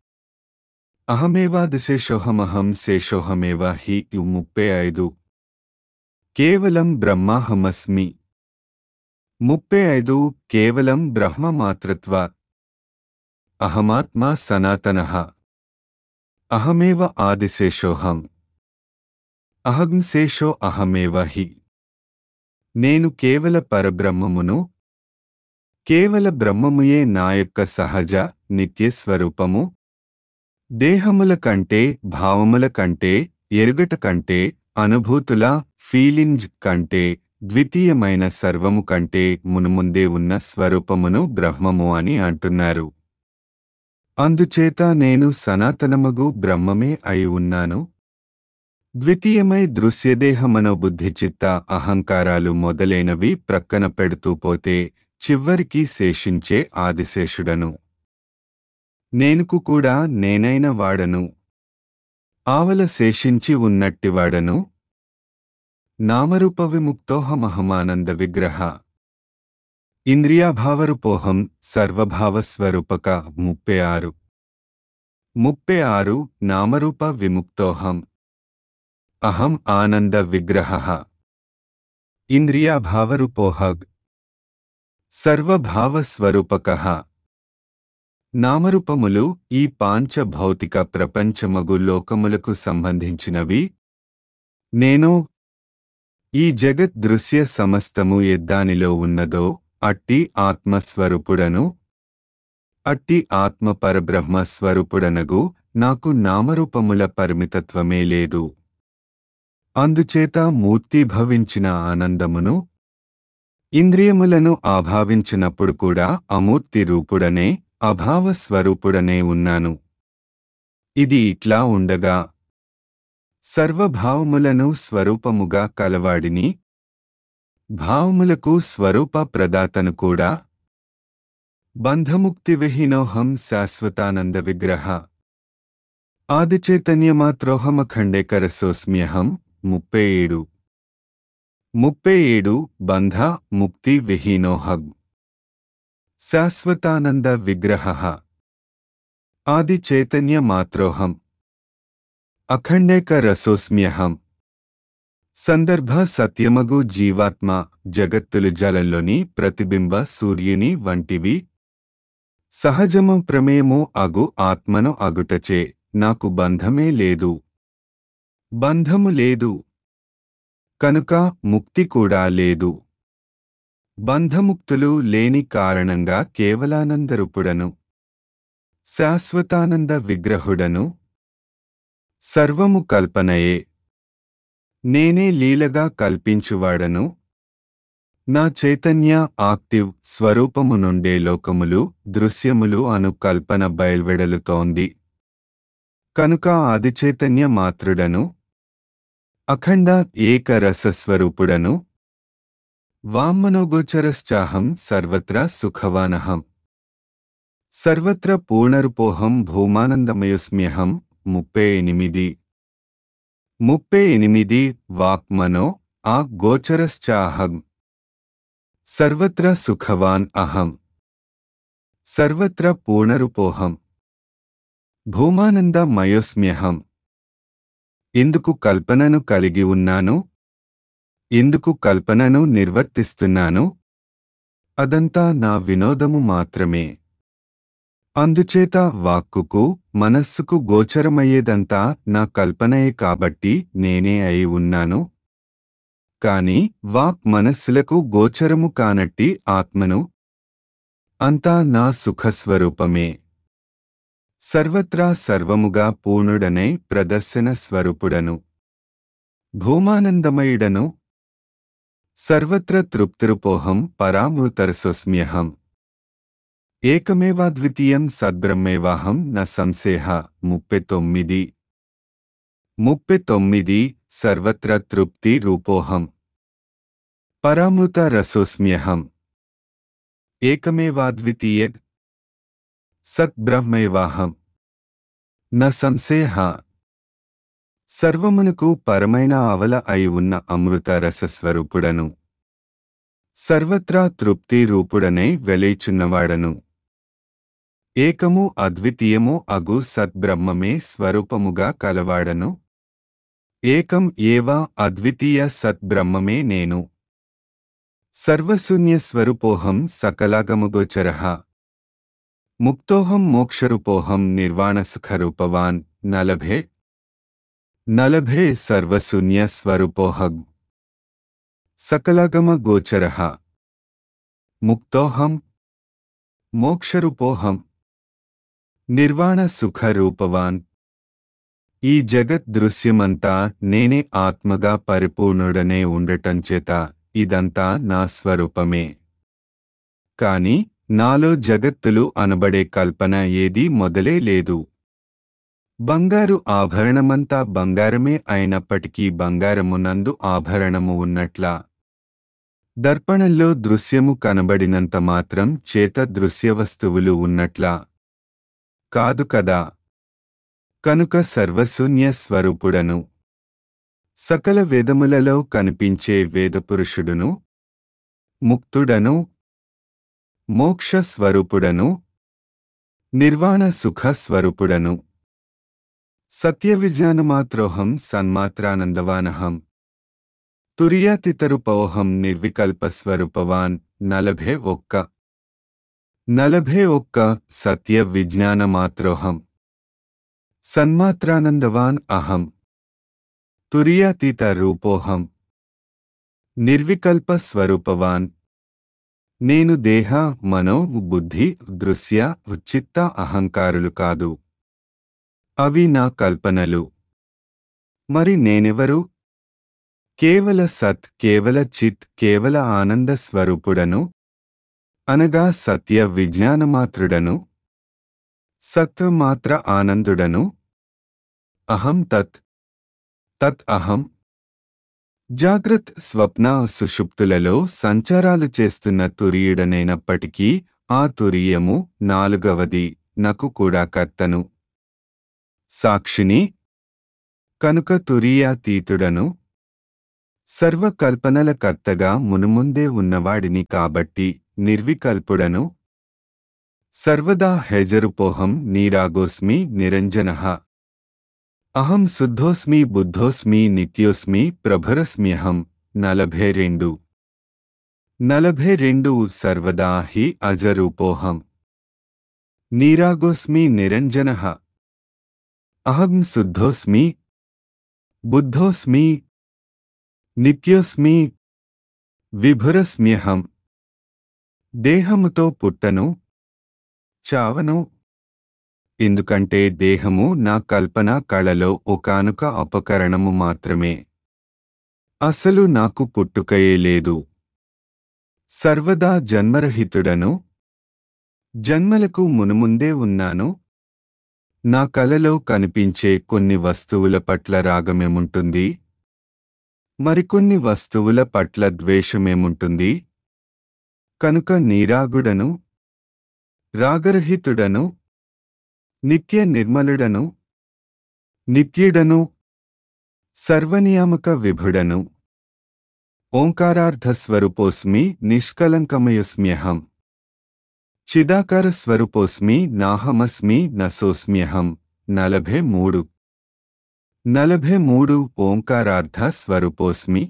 అహమేవాదిశేషోహమహం శేషోహమేవ హి యు ముప్పై ఐదు కేవలం బ్రహ్మాహమస్మి ముప్పై ఐదు కేవలం బ్రహ్మమాతృత్వ అహమాత్మా సనాతన అహమేవ ఆదిశేషోహం అహం శేషో అహమేవ హి నేను కేవల పరబ్రహ్మమును కేవల బ్రహ్మముయే నా యొక్క సహజ నిత్య స్వరూపము దేహముల కంటే భావముల కంటే ఎరుగట కంటే అనుభూతుల ఫీలింగ్ కంటే ద్వితీయమైన సర్వము కంటే మునుముందే ఉన్న స్వరూపమును బ్రహ్మము అని అంటున్నారు అందుచేత నేను సనాతనమగు బ్రహ్మమే అయి ఉన్నాను ద్వితీయమై దృశ్యదేహమనో బుద్ధిచిత్త అహంకారాలు మొదలైనవి ప్రక్కన పెడుతూ పోతే చివ్వరికి శేషించే ఆదిశేషుడను నేనుకు కూడా నేనైన వాడను ఆవల శేషించి ఉన్నట్టివాడను నామరూప విముక్తోహమహమానంద విగ్రహ ఇంద్రియాభావరూపోహం సర్వభావస్వరూపక ముప్పై ఆరు ముప్పై ఆరు నామరూప విముక్తోహం అహం ఆనంద విగ్రహ ఇంద్రియాభావరూపోహగ్ సర్వభావస్వరూపక నామరూపములు ఈ పాంచ భౌతిక ప్రపంచమగు లోకములకు సంబంధించినవి నేను ఈ జగత్ దృశ్య సమస్తము ఎద్దానిలో ఉన్నదో అట్టి ఆత్మస్వరూపుడను అట్టి ఆత్మ పరబ్రహ్మ స్వరూపుడనగు నాకు నామరూపముల పరిమితత్వమే లేదు అందుచేత మూర్తీభవించిన ఆనందమును ఇంద్రియములను ఆభావించినప్పుడు కూడా అమూర్తి రూపుడనే అభావ స్వరూపుడనే ఉన్నాను ఇది ఇట్లా ఉండగా సర్వభావములను స్వరూపముగా కలవాడిని భావములకు స్వరూప ప్రదాతను కూడా బంధముక్తి విహీనోహం శాశ్వతానంద విగ్రహ ఆదిచైతన్యమాత్రోహమఖండేకరసోస్మ్యహం ముప్పై ఏడు ముప్పై ఏడు బంధ ముక్తి విహీనోహం శాశ్వతానంద విగ్రహ ఆది చైతన్య మాత్రోహం అఖండేక రసోస్మ్యహం సందర్భ సత్యమగు జీవాత్మ జగత్తులు జలంలోని ప్రతిబింబ సూర్యుని వంటివి సహజము ప్రమేయము అగు ఆత్మను అగుటచే నాకు బంధమే లేదు బంధము లేదు కనుక ముక్తి కూడా లేదు బంధముక్తులు లేని కారణంగా కేవలానందరూపుడను శాశ్వతానంద విగ్రహుడను సర్వము కల్పనయే నేనే లీలగా కల్పించువాడను నా చైతన్య ఆక్టివ్ స్వరూపము నుండే లోకములు దృశ్యములు అను కల్పన బయల్వెడలుతోంది కనుక ఆదిచైతన్య మాతృడను అఖండ ఏకరసస్వరూపుడను వామ్మనోగోచరశ్చాహం సర్వత్రా సుఖవానహం సర్వత్ర పూర్ణరుపోహం భూమానందమయోస్మ్యహం ముప్పై ఎనిమిది ముప్పై ఎనిమిది వాక్మనో ఆ గోచరశ్చాహం సర్వత్ర సుఖవాన్ అహం సర్వత్ర పూర్ణరుపోహం భూమానందమయోస్మ్యహం ఎందుకు కల్పనను కలిగి ఉన్నాను ఎందుకు కల్పనను నిర్వర్తిస్తున్నాను అదంతా నా వినోదము మాత్రమే అందుచేత వాక్కుకు మనస్సుకు గోచరమయ్యేదంతా నా కల్పనయే కాబట్టి నేనే అయి ఉన్నాను కాని వాక్ మనస్సులకు గోచరము కానట్టి ఆత్మను అంతా నా సుఖస్వరూపమే సర్వత్రా సర్వముగా పూర్ణుడనై ప్రదర్శన స్వరూపుడను భూమానందమయుడను సర్వత్ర తృప్తిరుపోహం పరామృతరసోస్మ్యహం ఏకమేవాద్వితీయం సద్బ్రహ్మేవాహం న సంశేహ ముప్పై తొమ్మిది ముప్పై తొమ్మిది సర్వత్ర తృప్తి రూపోహం పరామృత రసోస్మ్యహం ఏకమేవాద్వితీయ సద్బ్రహ్మైవాహం న సంశేహ సర్వమునకు పరమైన అవల అయి ఉన్న అమృత రసస్వరూపుడను సర్వత్రా తృప్తి రూపుడనై వెలేచున్నవాడను ఏకము అద్వితీయము అగు సద్బ్రహ్మమే స్వరూపముగా కలవాడను ఏకం ఏవా అద్వితీయ సద్బ్రహ్మమే నేను సర్వశూన్యస్వరూపోహం సకలాగముగోచరః ముక్తోహం మోక్షరూపోహం నిర్వాణసుఖరూపవాన్ నలభే నలభే సర్వశూన్య స్వరూపోహం సకలగమ గోచర ముక్తోహం మోక్షరూపోహం నిర్వాణ సుఖరూపవాన్ ఈ జగత్ దృశ్యమంతా నేనే ఆత్మగా పరిపూర్ణుడనే ఉండటం చేత ఇదంతా నా స్వరూపమే కాని నాలో జగత్తులు అనబడే కల్పన ఏదీ మొదలే లేదు బంగారు ఆభరణమంతా బంగారమే అయినప్పటికీ బంగారమునందు ఆభరణము ఉన్నట్లా దర్పణంలో దృశ్యము కనబడినంత మాత్రం చేత దృశ్యవస్తువులు ఉన్నట్లా కాదు కదా కనుక సర్వశూన్య స్వరూపుడను సకల వేదములలో కనిపించే వేదపురుషుడును ముక్తుడను మోక్ష స్వరూపుడను నిర్వాణ సుఖ స్వరూపుడను సత్యవిజ్ఞానమాత్రోహం సన్మాత్రానందవానహం తుర్యాతితరుపోహం నిర్వికల్ప స్వరూపవాన్ నలభే ఒక్క నలభే ఒక్క సత్య విజ్ఞానమాత్రోహం సన్మాత్రానందవాన్ అహం తుర్యాతీత రూపోహం నిర్వికల్ప స్వరూపవాన్ నేను దేహ మనో బుద్ధి దృశ్య చిత్త అహంకారులు కాదు అవి నా కల్పనలు మరి నేనెవరు కేవల సత్ కేవల చిత్ కేవల ఆనంద స్వరూపుడను అనగా సత్య విజ్ఞానమాత్రుడను సత్వమాత్ర ఆనందుడను అహం తత్ తత్ అహం జాగ్రత్ స్వప్న సుషుప్తులలో సంచారాలు చేస్తున్న తురీయుడనైనప్పటికీ ఆ తురీయము నాలుగవది నాకు కూడా కర్తను సాక్షిని కనుక తురీయాతీతుడను సర్వకల్పనల కర్తగా మునుముందే ఉన్నవాడిని కాబట్టి నిర్వికల్పుడను సర్వదా హెజరుపోహం నీరాగోస్మి నిరంజనః అహం శుద్ధోస్మి బుద్ధోస్మి నిత్యోస్మి ప్రభరస్మ్యహం నలభై రెండు నలభై రెండు సర్వదా హి అజరూపోహం నీరాగోస్మి నిరంజనః అహం శుద్ధోస్మి బుద్ధోస్మి నిత్యోస్మి విభురస్మ్యహం దేహముతో పుట్టను చావను ఎందుకంటే దేహము నా కల్పన కళలో ఒకానుక అపకరణము మాత్రమే అసలు నాకు పుట్టుకయే లేదు సర్వదా జన్మరహితుడను జన్మలకు మునుముందే ఉన్నాను నా కలలో కనిపించే కొన్ని వస్తువుల పట్ల రాగమేముంటుంది మరికొన్ని వస్తువుల పట్ల ద్వేషమేముంటుంది కనుక నీరాగుడను రాగరహితుడను నిత్య నిర్మలుడను నిత్యుడను సర్వనియామక విభుడను ఓంకారార్థస్వరూపోస్మి నిష్కలంకమయుస్మ్యహం చిదాకార స్వరూపోస్మి నాహమస్మి నసోస్మ్యహం నలభై మూడు నలభై మూడు ఓంకారార్థ స్వరూపోస్మి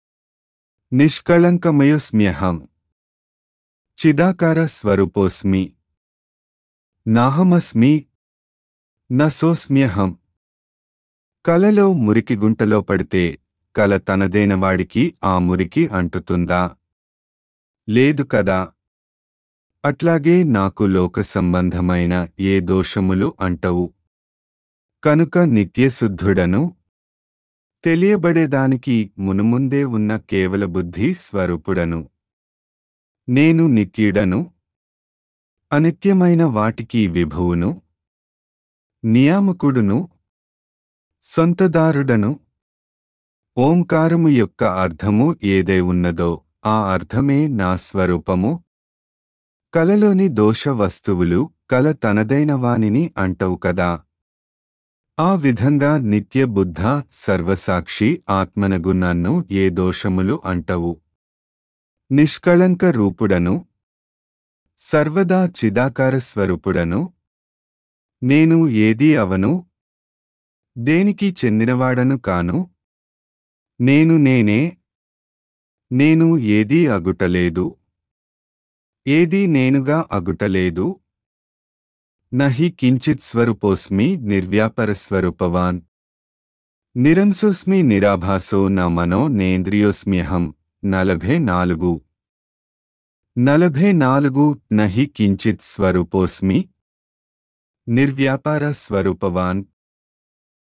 నిష్కళంకమయుస్మ్యహం చిదాకార స్వరూపోస్మి నాహమస్మి నసోస్మ్యహం కలలో మురికి గుంటలో పడితే కల తనదైన వాడికి ఆ మురికి అంటుతుందా లేదు కదా అట్లాగే నాకు లోక సంబంధమైన ఏ దోషములు అంటవు కనుక నిత్యశుద్ధుడను తెలియబడేదానికి మునుముందే ఉన్న కేవల బుద్ధి స్వరూపుడను నేను నిత్యుడను అనిత్యమైన వాటికి విభువును నియామకుడును సొంతదారుడను ఓంకారము యొక్క అర్థము ఏదై ఉన్నదో ఆ అర్థమే నా స్వరూపము కలలోని దోష వస్తువులు కల తనదైన వానిని అంటవు కదా ఆ విధంగా నిత్య బుద్ధ సర్వసాక్షి ఆత్మనగు నన్ను ఏ దోషములు అంటవు నిష్కళంక రూపుడను సర్వదా చిదాకార స్వరూపుడను నేను ఏదీ అవను దేనికి చెందినవాడను కాను నేను నేనే నేను ఏదీ అగుటలేదు ఏదీ నేనుగా అగుటలేదు నహి కించిత్ స్వరూపోస్మి నిర్వ్యాపరస్వరూపవాన్ నిరంసోస్మి నిరాభాసో న మనో నేంద్రియోస్మ్యహం నలభై నాలుగు నలభై నాలుగు నహి కించిత్ స్వరూపోస్మి నిర్వ్యాపార స్వరూపవాన్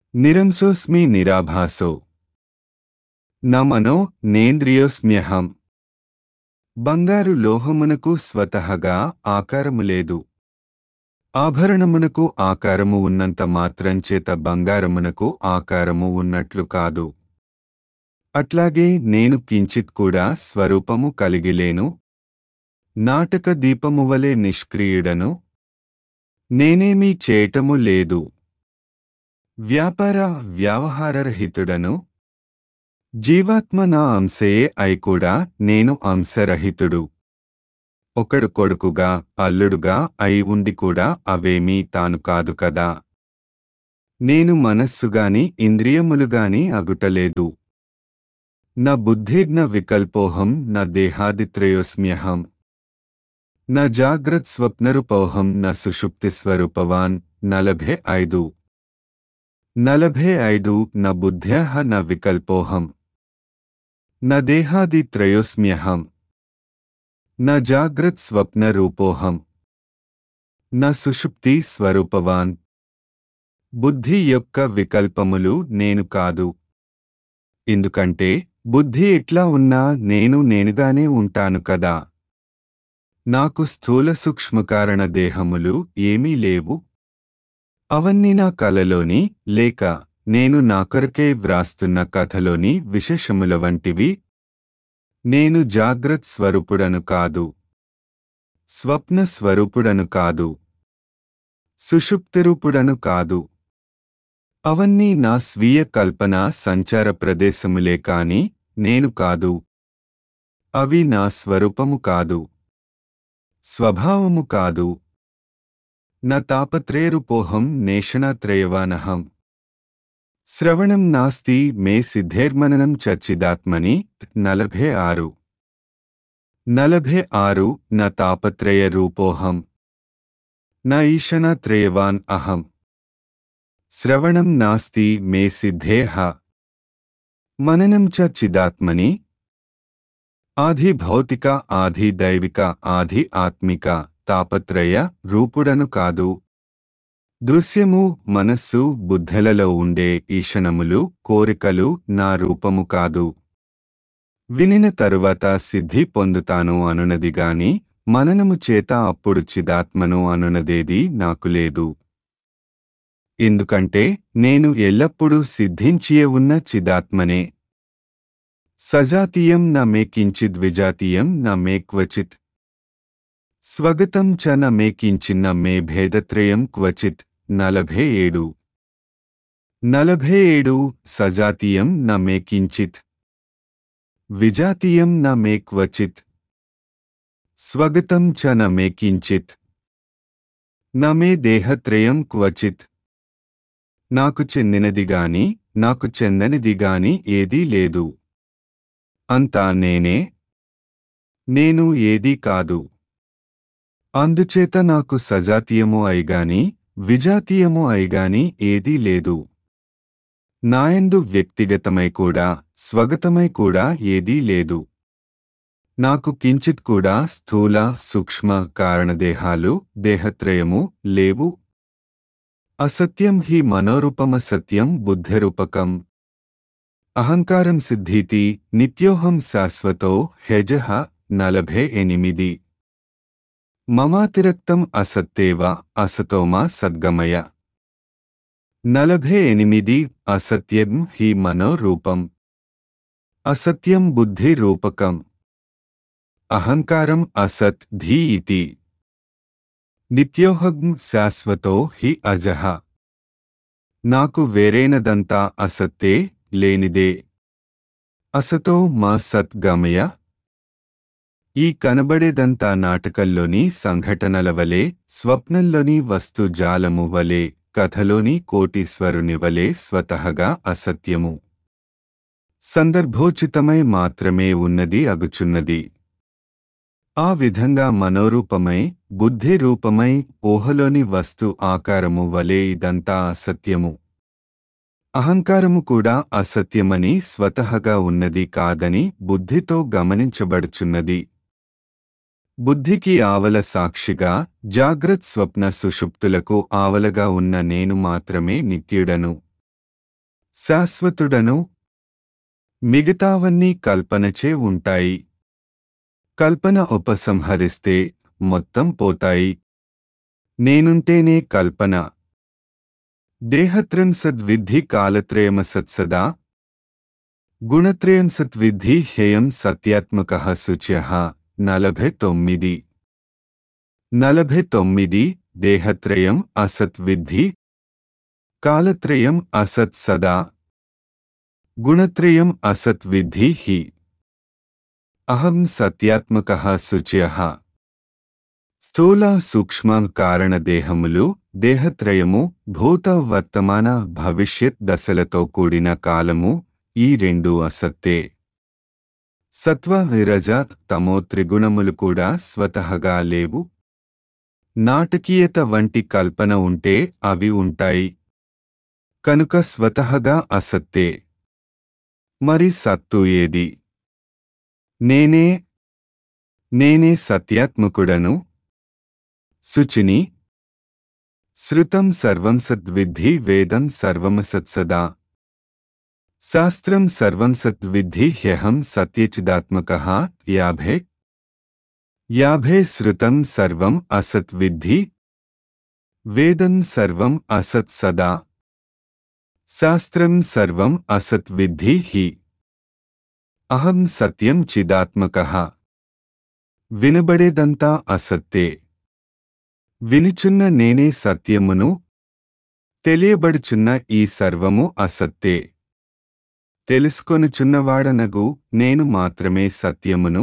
నిరంసోస్మి నిరాభాసో న మనో నేంద్రియోస్మ్యహం బంగారు లోహమునకు స్వతహగా ఆకారము లేదు ఆభరణమునకు ఆకారము ఉన్నంత మాత్రం చేత బంగారమునకు ఆకారము ఉన్నట్లు కాదు అట్లాగే నేను కించిత్ కూడా స్వరూపము కలిగిలేను నాటక దీపము వలె నిష్క్రియుడను నేనేమీ చేయటము లేదు వ్యాపార వ్యవహారరహితుడను జీవాత్మ నా అంశయే అయి కూడా నేను అంశరహితుడు ఒకడు కొడుకుగా అల్లుడుగా అయి ఉండి కూడా అవేమీ తాను కాదు కదా నేను మనస్సుగాని ఇంద్రియములుగాని అగుటలేదు న బుద్ధిర్న వికల్పోహం న దేహాదిత్రయోస్మ్యహం న జాగ్రత్ స్వప్నరూపోహం న సుషుప్తిస్వరూపవాన్ నలభై ఐదు నలభై ఐదు న బుద్ధ్య న వికల్పోహం న దేహాదిత్రయోస్మ్యహం న జాగ్రత్ స్వప్నరూపోహం న సుషుప్తి స్వరూపవాన్ బుద్ధి యొక్క వికల్పములు నేను కాదు ఎందుకంటే బుద్ధి ఎట్లా ఉన్నా నేను నేనుగానే ఉంటాను కదా నాకు స్థూల సూక్ష్మకారణ దేహములు ఏమీ లేవు అవన్నీ నా కలలోని లేక నేను నా కొరకే వ్రాస్తున్న కథలోని విశేషముల వంటివి నేను జాగ్రత్ స్వరూపుడను కాదు స్వప్న స్వరూపుడను కాదు సుషుప్తిరూపుడను కాదు అవన్నీ నా స్వీయ కల్పన సంచార ప్రదేశములే కాని నేను కాదు అవి నా స్వరూపము కాదు స్వభావము కాదు న తాపత్రేరుపోహం నేషణాత్రయవానహం శ్రవణం నాస్తి మే సిద్ధేర్మననం చచ్చిదాత్మని నలభై ఆరు నలభై ఆరు న తాపత్రయ రూపోహం న ఈషణాత్రయవాన్ అహం శ్రవణం నాస్తి మే సిద్ధేహ మననం చ చిదాత్మని ఆధి భౌతిక ఆధి దైవిక ఆధి ఆత్మిక తాపత్రయ రూపుడను కాదు దృశ్యము మనస్సు బుద్ధలలో ఉండే ఈషణములు కోరికలు నా రూపము కాదు వినిన తరువాత సిద్ధి పొందుతాను అనునది గాని మననము చేత అప్పుడు చిదాత్మను అనునదేది నాకు లేదు ఎందుకంటే నేను ఎల్లప్పుడూ సిద్ధించియే ఉన్న చిదాత్మనే సజాతీయం న మే కించిద్ విజాతీయం న మే క్వచిత్ స్వగతం చ న మే కించిన్న మే భేదత్రయం క్వచిత్ నలభై ఏడు నలభై ఏడు సజాతీయం న మే కించిత్ విజాతీయం న మే క్వచిత్ స్వగతం చ న మే కించిత్ న మే దేహత్రయం క్వచిత్ నాకు చెందినది గాని నాకు చెందనిది గాని ఏదీ లేదు అంతా నేనే నేను ఏదీ కాదు అందుచేత నాకు సజాతీయము అయిగాని విజాతీయము అయిగాని ఏదీ లేదు నాయందు వ్యక్తిగతమై కూడా స్వగతమై కూడా ఏదీ లేదు నాకు కించిత్ కూడా స్థూల సూక్ష్మ కారణదేహాలు దేహత్రయము లేవు అసత్యం హి మనోరూపమసత్యం బుద్ధిరూపకం అహంకారం సిద్ధీతి నిత్యోహం శాశ్వతో హెజహ నలభై ఎనిమిది మమాతిరక్తం అసత్తేవ అసతోమా సద్గమయ నలభై ఎనిమిది అసత్యం హి మనోరూపం అసత్యం బుద్ధి రూపకం అహంకారం అసత్ ధీ ఇతి నిత్యోహం శాశ్వతో హి అజహ నాకు వేరేనదంతా అసత్తే లేనిదే అసతో మా సద్గమయ ఈ కనబడేదంతా నాటకంలోని సంఘటనల వలె స్వప్నంలోని వస్తు జాలము వలె కథలోని కోటీశ్వరుని వలె స్వతహగా అసత్యము సందర్భోచితమై మాత్రమే ఉన్నది అగుచున్నది ఆ విధంగా మనోరూపమై బుద్ధి రూపమై ఊహలోని వస్తు ఆకారము వలె ఇదంతా అసత్యము అహంకారము కూడా అసత్యమని స్వతహగా ఉన్నది కాదని బుద్ధితో గమనించబడుచున్నది బుద్ధికి ఆవల సాక్షిగా జాగ్రత్ స్వప్న సుషుప్తులకు ఆవలగా ఉన్న నేను మాత్రమే నిత్యుడను శాశ్వతుడను మిగతావన్నీ కల్పనచే ఉంటాయి కల్పన ఉపసంహరిస్తే మొత్తం పోతాయి నేనుంటేనే కల్పన దేహత్రం సద్విద్ధి కాలత్రయమసత్సదా గుణత్రయం సద్విద్ధి హేయం సత్యాత్మక శుచ్య నలభై తొమ్మిది నలభై తొమ్మిది దేహత్రయం అసత్ విద్ధి కాలత్రయం అసత్ సదా గుణత్రయం అసత్ విద్ధి హి అహం సత్యాత్మక శుచ్య స్థూల సూక్ష్మ కారణదేహములు దేహత్రయము భూత వర్తమాన భవిష్యత్ దశలతో కూడిన కాలము ఈ రెండు అసత్తే సత్వ విరజ తమో త్రిగుణములు కూడా స్వతహగా లేవు నాటకీయత వంటి కల్పన ఉంటే అవి ఉంటాయి కనుక స్వతహగా అసత్తే మరి సత్తు ఏది నేనే నేనే సత్యాత్మకుడను శుచిని శృతం సర్వం సద్విద్ధి వేదం సర్వమసత్సదా శాస్త్రం సర్వం సద్విద్ధి హ్యహం సత్యచిదాత్మక యాభై యాభై శృతం సర్వం అసత్ విద్ధి వేదం సర్వం అసత్ సదా శాస్త్రం సర్వం అసత్ విద్ధి హి అహం సత్యం చిదాత్మక వినబడేదంతా అసత్తే వినుచున్న నేనే సత్యమును తెలియబడుచున్న ఈ సర్వము అసత్తే తెలుసుకొనుచున్నవాడనగు నేను మాత్రమే సత్యమును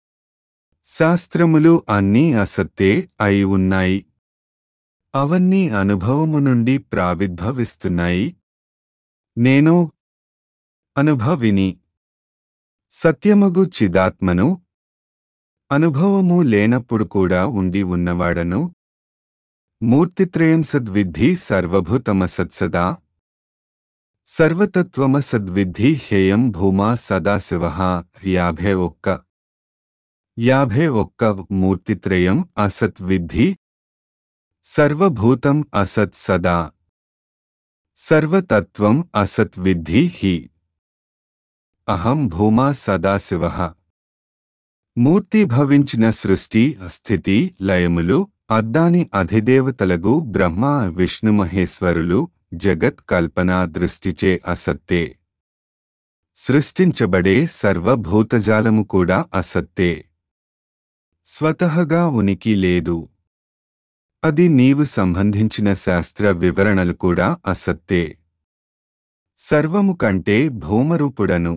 శాస్త్రములు అన్నీ అసత్తే అయి ఉన్నాయి అవన్నీ అనుభవము నుండి ప్రావిర్భవిస్తున్నాయి నేను అనుభవిని సత్యమగు చిదాత్మను అనుభవము లేనప్పుడు కూడా ఉండి ఉన్నవాడను మూర్తిత్రయం సద్విద్ధి సర్వభూతమసత్సదా సర్వతత్వమసద్విద్ధి హేయం భూమా సదాశివ యాభై ఒక్క యాభై ఒక్క మూర్తిత్రయం అసత్ విద్ధి సర్వభూతం అసత్ సదా సర్వతత్వం అసత్ విద్ధి హి అహం భూమా సదాశివ మూర్తిభవించిన సృష్టి స్థితి లయములు అద్దాని అధిదేవతలగు బ్రహ్మ విష్ణుమహేశ్వరులు జగత్ కల్పనా దృష్టిచే అసత్తే సృష్టించబడే సర్వభూతజాలము కూడా అసత్తే స్వతహగా ఉనికి లేదు అది నీవు సంబంధించిన శాస్త్ర వివరణలు కూడా అసత్తే సర్వము కంటే భూమరూపుడను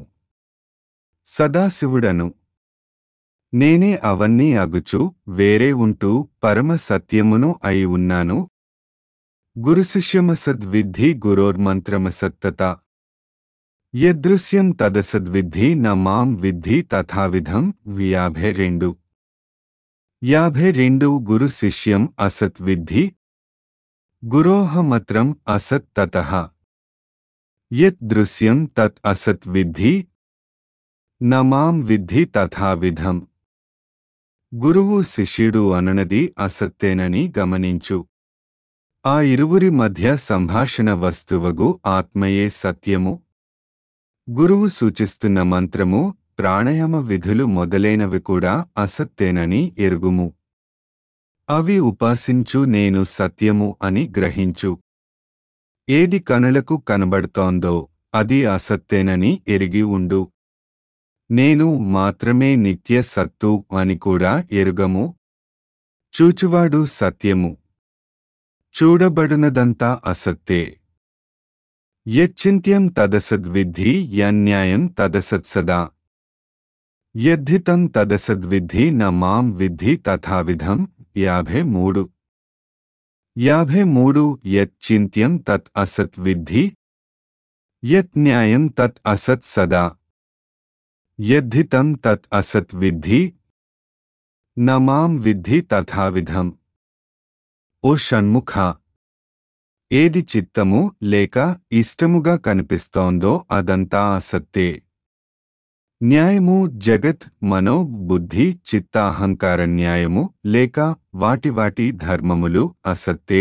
సదాశివుడను నేనే అవన్నీ అగుచు వేరే ఉంటూ పరమ సత్యమును అయి ఉన్నాను గురుశిష్యమసద్విద్ధి గురోర్మంత్రమసత్తత యదృశ్యం తదసద్విద్ధి న మాం విద్ధి తథావిధం యాభై రెండు యాభై రెండు గురు శిష్యం అసత్ విద్ధి గురోహమత్రం అసత్ తతః యత్ దృశ్యం తత్ అసత్ విద్ధి న మాం విద్ధి తథావిధం గురువు శిష్యుడు అననది అసత్తేనని గమనించు ఆ ఇరువురి మధ్య సంభాషణ వస్తువగు ఆత్మయే సత్యము గురువు సూచిస్తున్న మంత్రము ప్రాణాయామ విధులు మొదలైనవి కూడా అసత్తేనని ఎరుగుము అవి ఉపాసించు నేను సత్యము అని గ్రహించు ఏది కనులకు కనబడుతోందో అది అసత్తేనని ఎరిగి ఉండు నేను మాత్రమే నిత్య సత్తు అని కూడా ఎరుగము చూచువాడు సత్యము చూడబడునదంతా అసత్తే యచ్చింత్యం తదసద్విద్ధి యన్యాయం తదసత్సదా యద్ధితం తదసద్విద్ధి న మాం విద్ధి తథావిధం యాభై మూడు యాభై మూడు యచ్చింత్యం తత్ అసత్ విద్ధి యత్ న్యాయం తత్ అసత్ సదా యద్ధితం తత్ అసత్ విద్ధి న మాం విద్ధి తథావిధం ఓ షణ్ముఖ ఏది చిత్తము లేక ఇష్టముగా కనిపిస్తోందో అదంతా అసత్తే న్యాయము జగత్ మనో బుద్ధి చిత్త అహంకార న్యాయము లేక వాటి వాటి ధర్మములు అసత్తే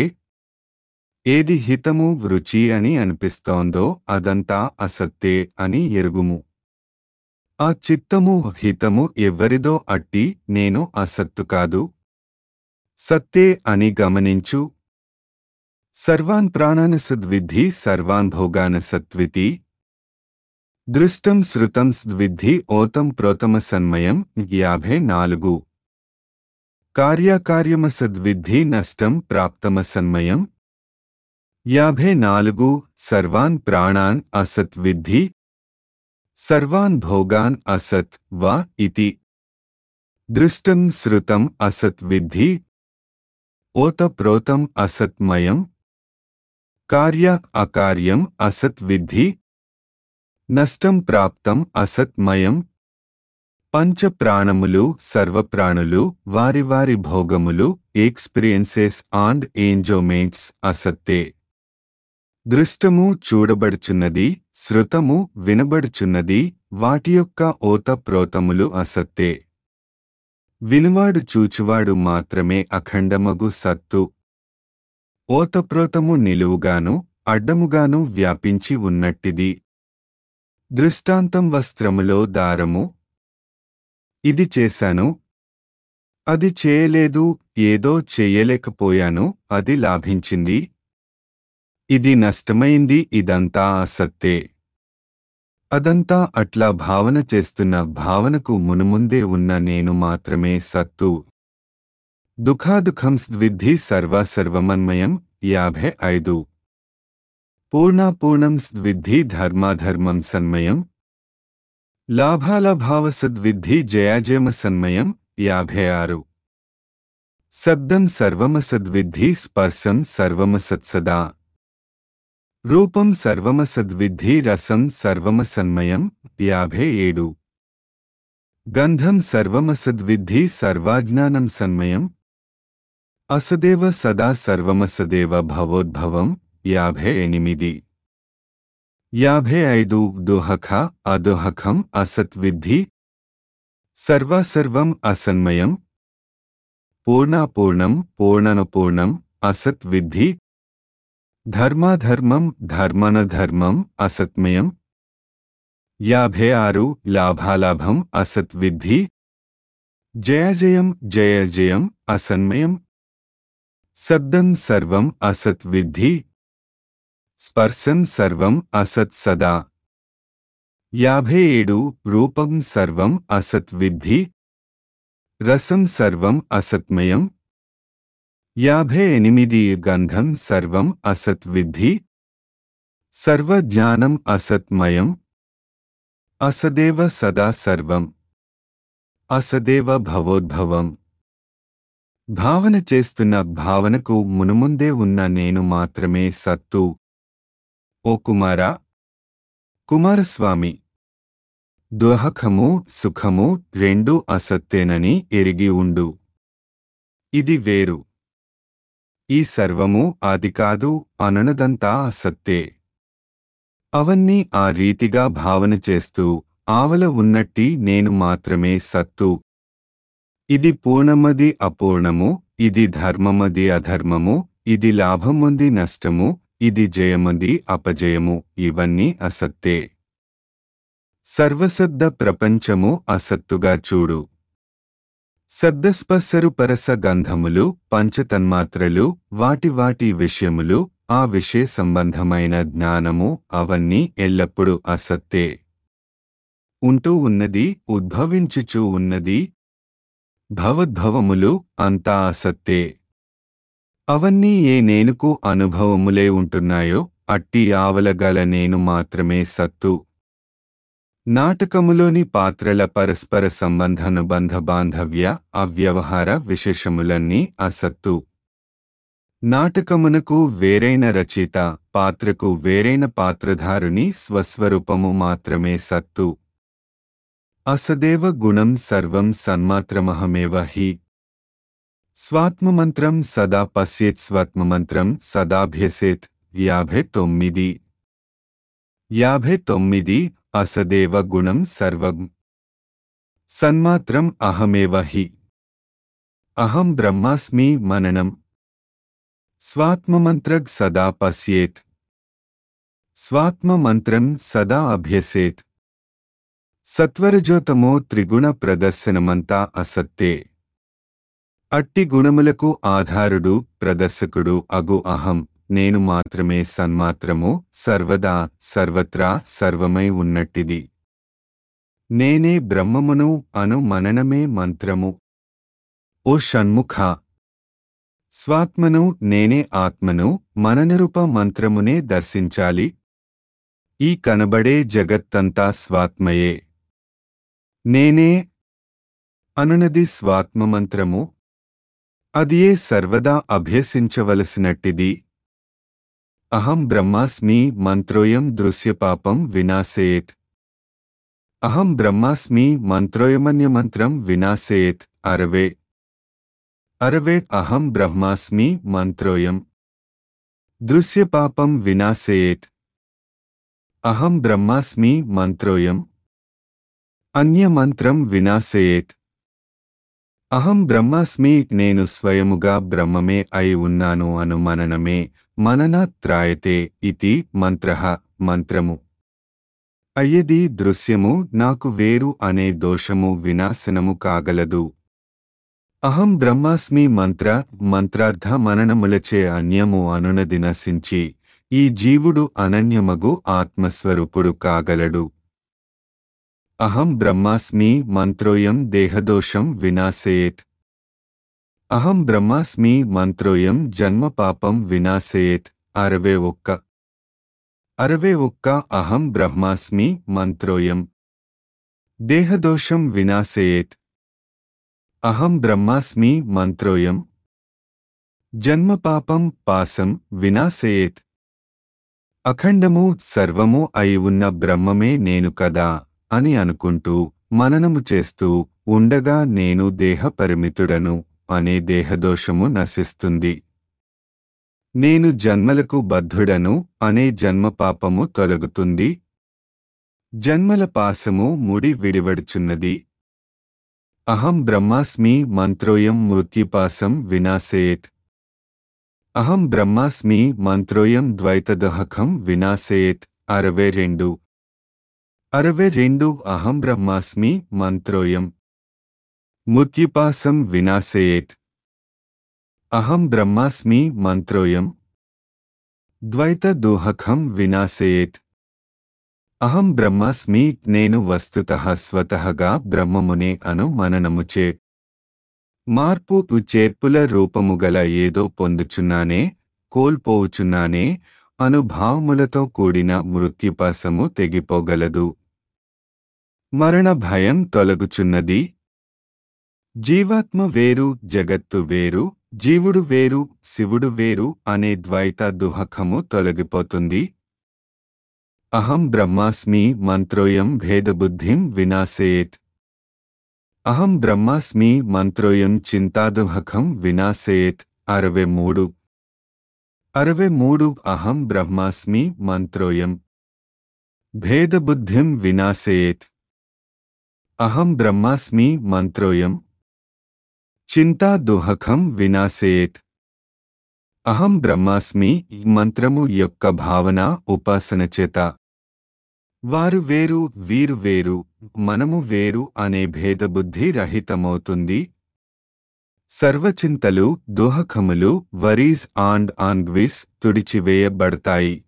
ఏది హితము రుచి అని అనిపిస్తోందో అదంతా అసత్తే అని ఎరుగుము ఆ చిత్తము హితము ఎవ్వరిదో అట్టి నేను అసత్తు కాదు సత్తే అని గమనించు సర్వాన్ ప్రాణాన సద్విద్ధి సర్వాన్ భోగాన సత్వితి దృష్టం శృతం స్ద్విద్ధి ఓతం ప్రోతమ సన్మయం యాభై నాలుగు కార్యకార్యమ సద్విద్ధి నష్టం ప్రాప్తమ సన్మయం యాభై నాలుగు సర్వాన్ ప్రాణాన్ అసత్ విద్ధి సర్వాన్ భోగాన్ అసత్ వా ఇతి దృష్టం శృతం అసత్ విద్ధి ఓత ప్రోతం అసత్మయం కార్య అకార్యం అసత్ విద్ధి నష్టం ప్రాప్తం అసత్మయం పంచ ప్రాణములు సర్వప్రాణులు వారి వారి భోగములు ఎక్స్పీరియన్సెస్ అండ్ ఏంజోమెంట్స్ అసత్తే దృష్టము చూడబడుచున్నది శృతము వినబడుచున్నది వాటి యొక్క ఓత ప్రోతములు అసత్తే వినువాడు చూచువాడు మాత్రమే అఖండమగు సత్తు ఓతప్రోతము నిలువుగాను అడ్డముగాను వ్యాపించి ఉన్నట్టిది దృష్టాంతం వస్త్రములో దారము ఇది చేశాను అది చేయలేదు ఏదో చేయలేకపోయాను అది లాభించింది ఇది నష్టమైంది ఇదంతా అసత్తే అదంతా అట్లా భావన చేస్తున్న భావనకు మునుముందే ఉన్న నేను మాత్రమే సత్తు దుఃఖాదుఖం స్విద్ధి సర్వసర్వమన్మయం యాభై ఐదు పూర్ణాపూర్ణం స్విద్ధి ధర్మాధర్మం సన్మయం లాభాలభావసద్విద్ధి జయాజయమ సన్మయం యాభై ఆరు శబ్దం సర్వమసద్విద్ధి స్పర్శం సర్వమసత్సదా రూపం సర్వమసద్విద్ధి రసం సర్వమసన్మయం యాభై ఏడు గంధం సర్వమసద్విద్ధి సర్వాజ్ఞానం సన్మయం అసదేవ సదా సర్వమసదేవ భవోద్భవం యాభై ఎనిమిది యాభై ఐదు దుహఖ అదుహఖం అసత్విద్ధి సర్వసర్వం అసన్మయం పూర్ణాపూర్ణం పూర్ణనపూర్ణం అసత్విద్ధి ధర్మాధర్మం ధర్మనధర్మం అసత్మయం యాభై ఆరు లాభాలాభం అసత్విద్ధి జయజయం జయజయం అసన్మయం శబ్దం సర్వం అసత్విద్ధి స్పర్శం సర్వం అసత్ సదా యాభై ఏడు రూపం సర్వం అసత్విద్ధి రసం సర్వం అసత్మయం యాభై ఎనిమిది గంధం సర్వం అసత్విద్ధి సర్వజ్ఞానం అసత్మయం అసదేవ సదా సర్వం అసదేవ భవోద్భవం భావన చేస్తున్న భావనకు మునుముందే ఉన్న నేను మాత్రమే సత్తు ఓ కుమారా కుమారస్వామి దుహఖము సుఖము రెండూ అసత్తేనని ఎరిగి ఉండు ఇది వేరు ఈ సర్వము అది కాదు అననదంతా అసత్తే అవన్నీ ఆ రీతిగా భావన చేస్తూ ఆవల ఉన్నట్టి నేను మాత్రమే సత్తు ఇది పూర్ణమది అపూర్ణము ఇది ధర్మమది అధర్మము ఇది లాభముంది నష్టము ఇది జయమది అపజయము ఇవన్నీ అసత్తే సర్వసద్ద ప్రపంచము అసత్తుగా చూడు శబ్దస్పర్శరు పరస గంధములు పంచతన్మాత్రలు వాటి వాటి విషయములు ఆ విషయ సంబంధమైన జ్ఞానము అవన్నీ ఎల్లప్పుడూ అసత్తే ఉంటూ ఉన్నది ఉద్భవించుచూ ఉన్నది భవద్భవములు అంతా అసత్తే అవన్నీ ఏ నేనుకు అనుభవములే ఉంటున్నాయో అట్టి ఆవలగల నేను మాత్రమే సత్తు నాటకములోని పాత్రల పరస్పర సంబంధనుబంధ బాంధవ్య అవ్యవహార విశేషములన్నీ అసత్తు నాటకమునకు వేరైన రచయిత పాత్రకు వేరైన పాత్రధారుని స్వస్వరూపము మాత్రమే సత్తు అసదేవ గుణం సర్వం సన్మాత్రమహమేవ హి స్వాత్మమంత్రం సదా పశ్యేత్ స్వాత్మమంత్రం సదాభ్యసేత్ యాభై తొమ్మిది యాభై తొమ్మిది అసదేవ గుణం సర్వం సన్మాత్రం అహమేవ హి అహం బ్రహ్మాస్మి మననం స్వాత్మమంత్రగ్ సదా పశ్యేత్ స్వాత్మమంత్రం సదా అభ్యసేత్ సత్వరజోతమో త్రిగుణ ప్రదర్శనమంతా అసత్తే అట్టి గుణములకు ఆధారుడు ప్రదర్శకుడు అగు అహం నేను మాత్రమే సన్మాత్రము సర్వదా సర్వత్రా సర్వమై ఉన్నట్టిది నేనే బ్రహ్మమును అను మననమే మంత్రము ఓ షణ్ముఖ స్వాత్మను నేనే ఆత్మను మననరూప మంత్రమునే దర్శించాలి ఈ కనబడే జగత్తంతా స్వాత్మయే నేనే అనునది స్వాత్మమంత్రము అదియే సర్వదా అభ్యసించవలసినట్టిది అహం బ్రహ్మాస్మి మంత్రోయం దృశ్యపాపం వినాశేత్ అహం బ్రహ్మాస్మి మంత్రోయమన్యమంత్రం వినాశేత్ అరవే అరవే అహం బ్రహ్మాస్మి మంత్రోయం దృశ్యపాపం వినాశేత్ అహం బ్రహ్మాస్మి మంత్రోయం అన్యమంత్రం వినాశయేత్ అహం బ్రహ్మాస్మి నేను స్వయముగా బ్రహ్మమే అయి ఉన్నాను అను మననమే మననాత్రాయతే ఇతి మంత్ర మంత్రము అయ్యది దృశ్యము నాకు వేరు అనే దోషము వినాశనము కాగలదు అహం బ్రహ్మాస్మి మంత్ర మంత్రార్థ మననములచే అన్యము అనునది నశించి ఈ జీవుడు అనన్యమగు ఆత్మస్వరూపుడు కాగలడు అహం బ్రహ్మాస్మి మంత్రోయం దేహదోషం వినాశయేత్ అహం బ్రహ్మాస్మి మంత్రోయం జన్మపాపం వినాశయేత్ అరవే ఒక్క అరవే ఒక్క అహం బ్రహ్మాస్మి మంత్రోయం దేహదోషం వినాశయేత్ అహం బ్రహ్మాస్మి మంత్రోయం జన్మపాపం పాసం వినాశయేత్ అఖండము సర్వము అయి ఉన్న బ్రహ్మమే నేను కదా అని అనుకుంటూ మననము చేస్తూ ఉండగా నేను దేహపరిమితుడను అనే దేహదోషము నశిస్తుంది నేను జన్మలకు బద్ధుడను అనే జన్మపాపము తొలగుతుంది జన్మల పాసము ముడి విడివడుచున్నది అహం బ్రహ్మాస్మి మంత్రోయం మృత్యుపాసం వినాశయేత్ అహం బ్రహ్మాస్మి మంత్రోయం ద్వైతదహకం వినాశయేత్ అరవై రెండు అరవై రెండు అహం బ్రహ్మాస్మి మంత్రోయం మృత్యుపాసం వినాశయేత్ అహం బ్రహ్మాస్మి మంత్రోయం ద్వైత దోహకం వినాశయేత్ అహం బ్రహ్మాస్మి నేను వస్తుత స్వతహగా బ్రహ్మమునే అను మననముచే మార్పు చేర్పుల రూపము గల ఏదో పొందుచున్నానే కోల్పోవుచున్నానే అను భావములతో కూడిన మృత్యుపాసము తెగిపోగలదు మరణ భయం తొలగుచున్నది జీవాత్మ వేరు జగత్తు వేరు జీవుడు వేరు శివుడు వేరు అనే ద్వైత దుహకము తొలగిపోతుంది అహం బ్రహ్మాస్మి మంత్రోయం భేదబుద్ధిం వినాశయేత్ అహం బ్రహ్మాస్మి మంత్రోయం చింతాదుహకం వినాశయేత్ అరవై మూడు అరవై మూడు అహం బ్రహ్మాస్మి మంత్రోయం భేదబుద్ధిం వినాశయేత్ అహం బ్రహ్మాస్మి మంత్రోయం చింతాదుహకం వినాశయేత్ అహం బ్రహ్మాస్మి ఈ మంత్రము యొక్క భావన ఉపాసన చేత వారు వేరు వీరు వేరు మనము వేరు అనే భేదబుద్ధి రహితమవుతుంది సర్వచింతలు దోహకములు వరీస్ ఆండ్ ఆంగ్విస్ తుడిచివేయబడతాయి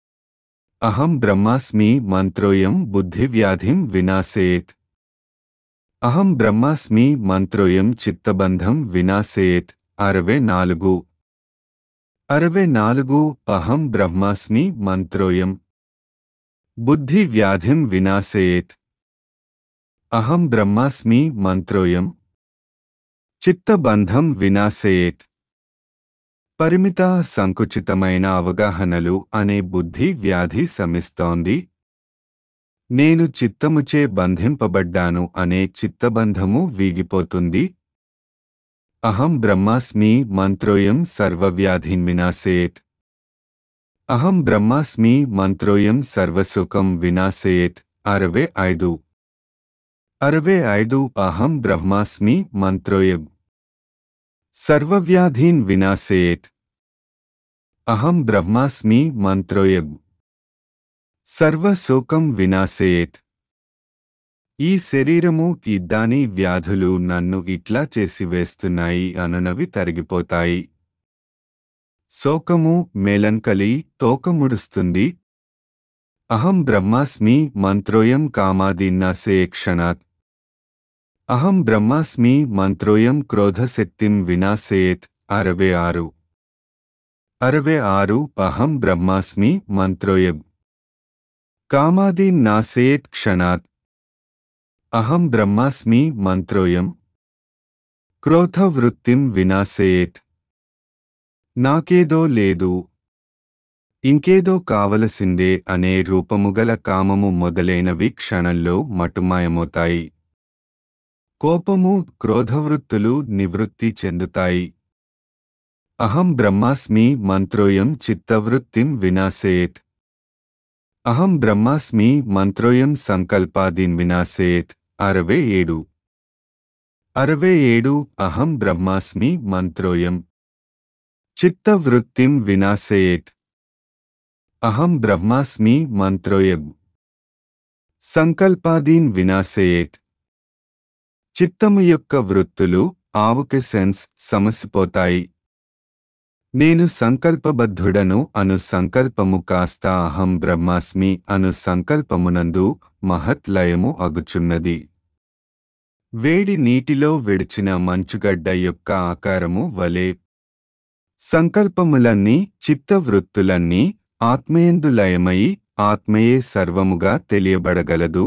అహం బ్రహ్మాస్మి మంత్రోయం బుద్ధివ్యాధిం వినాశయేత్ అహం బ్రహ్మాస్మి మంత్రోయం చిత్తబంధం వినాశయేత్ అరవై నాలుగు అరవై నాలుగు అహం బ్రహ్మాస్మి మంత్రోయం బుద్ధి వ్యాధిం వినాశయేత్ అహం బ్రహ్మాస్మి మంత్రోయం చిత్తబంధం వినాశయేత్ పరిమిత సంకుచితమైన అవగాహనలు అనే బుద్ధి వ్యాధి శమిస్తోంది నేను చిత్తముచే బంధింపబడ్డాను అనే చిత్తబంధము వీగిపోతుంది అహం బ్రహ్మాస్మి మంత్రోయం సర్వవ్యాధిన్ వినాశయేత్ అహం బ్రహ్మాస్మి మంత్రోయం సర్వసుఖం వినాశయేత్ అరవై ఐదు అరవై ఐదు అహం బ్రహ్మాస్మి మంత్రోయం సర్వవ్యాధీన్ వినాశయేత్ అహం బ్రహ్మాస్మి మంత్రోయం సర్వశోకం వినాశయేత్ ఈ శరీరము ఈ దాని వ్యాధులు నన్ను ఇట్లా చేసి వేస్తున్నాయి అనునవి తరిగిపోతాయి శోకము మేలంకలి తోకముడుస్తుంది అహం బ్రహ్మాస్మి మంత్రోయం కామాదిన్నాసే క్షణాత్ అహం బ్రహ్మాస్మి మంత్రోయం క్రోధశక్తిం వినాశయేత్ అరవై ఆరు అరవై ఆరు అహం బ్రహ్మాస్మి మంత్రోయం కామాదీన్ నాశయేత్ క్షణాత్ అహం బ్రహ్మాస్మి మంత్రోయం క్రోధవృత్తిం వినాశయేత్ నాకేదో లేదు ఇంకేదో కావలసిందే అనే రూపముగల కామము మొదలైనవి క్షణంలో మటుమాయమవుతాయి కోపము క్రోధవృత్తులు నివృత్తి చెందుతాయి అహం బ్రహ్మాస్మి మంత్రోయం చిత్తవృత్తిం వినాశయేత్ అహం బ్రహ్మాస్మి మంత్రోయం సంకల్పాదీన్ వినాశయేత్ అరవై ఏడు అరవై ఏడు అహం బ్రహ్మాస్మి మంత్రోయం చిత్తవృత్తిం వినాశయేత్ అహం బ్రహ్మాస్మి మంత్రోయం సంకల్పాదీన్ వినాశయేత్ చిత్తము యొక్క వృత్తులు ఆవుక సెన్స్ సమసిపోతాయి నేను సంకల్పబద్ధుడను అను సంకల్పము కాస్త అహం బ్రహ్మాస్మి అను సంకల్పమునందు మహత్ లయము అగుచున్నది వేడి నీటిలో విడిచిన మంచుగడ్డ యొక్క ఆకారము వలె సంకల్పములన్నీ చిత్తవృత్తులన్నీ ఆత్మయందు లయమయి ఆత్మయే సర్వముగా తెలియబడగలదు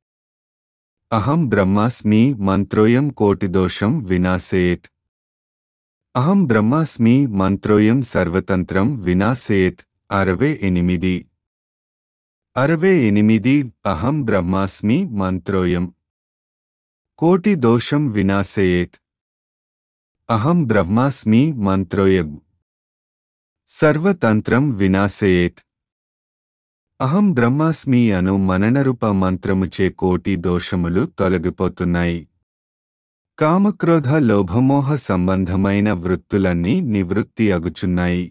అహం బ్రహ్మాస్మి మంత్రోయం కోటిదోషం వినాశయేత్ అహం బ్రహ్మాస్మి మంత్రోయం సర్వతంత్రం వినాశయేత్ అరవై ఎనిమిది అరవై ఎనిమిది అహం బ్రహ్మాస్మి మంత్రోయం కోటి దోషం వినాశయేత్ అహం బ్రహ్మాస్మి మంత్రోయం సర్వతంత్రం వినాశయేత్ అహం బ్రహ్మాస్మి అను మననరూప మంత్రముచే కోటి దోషములు తొలగిపోతున్నాయి కామక్రోధ లోభమోహ సంబంధమైన వృత్తులన్నీ నివృత్తి అగుచున్నాయి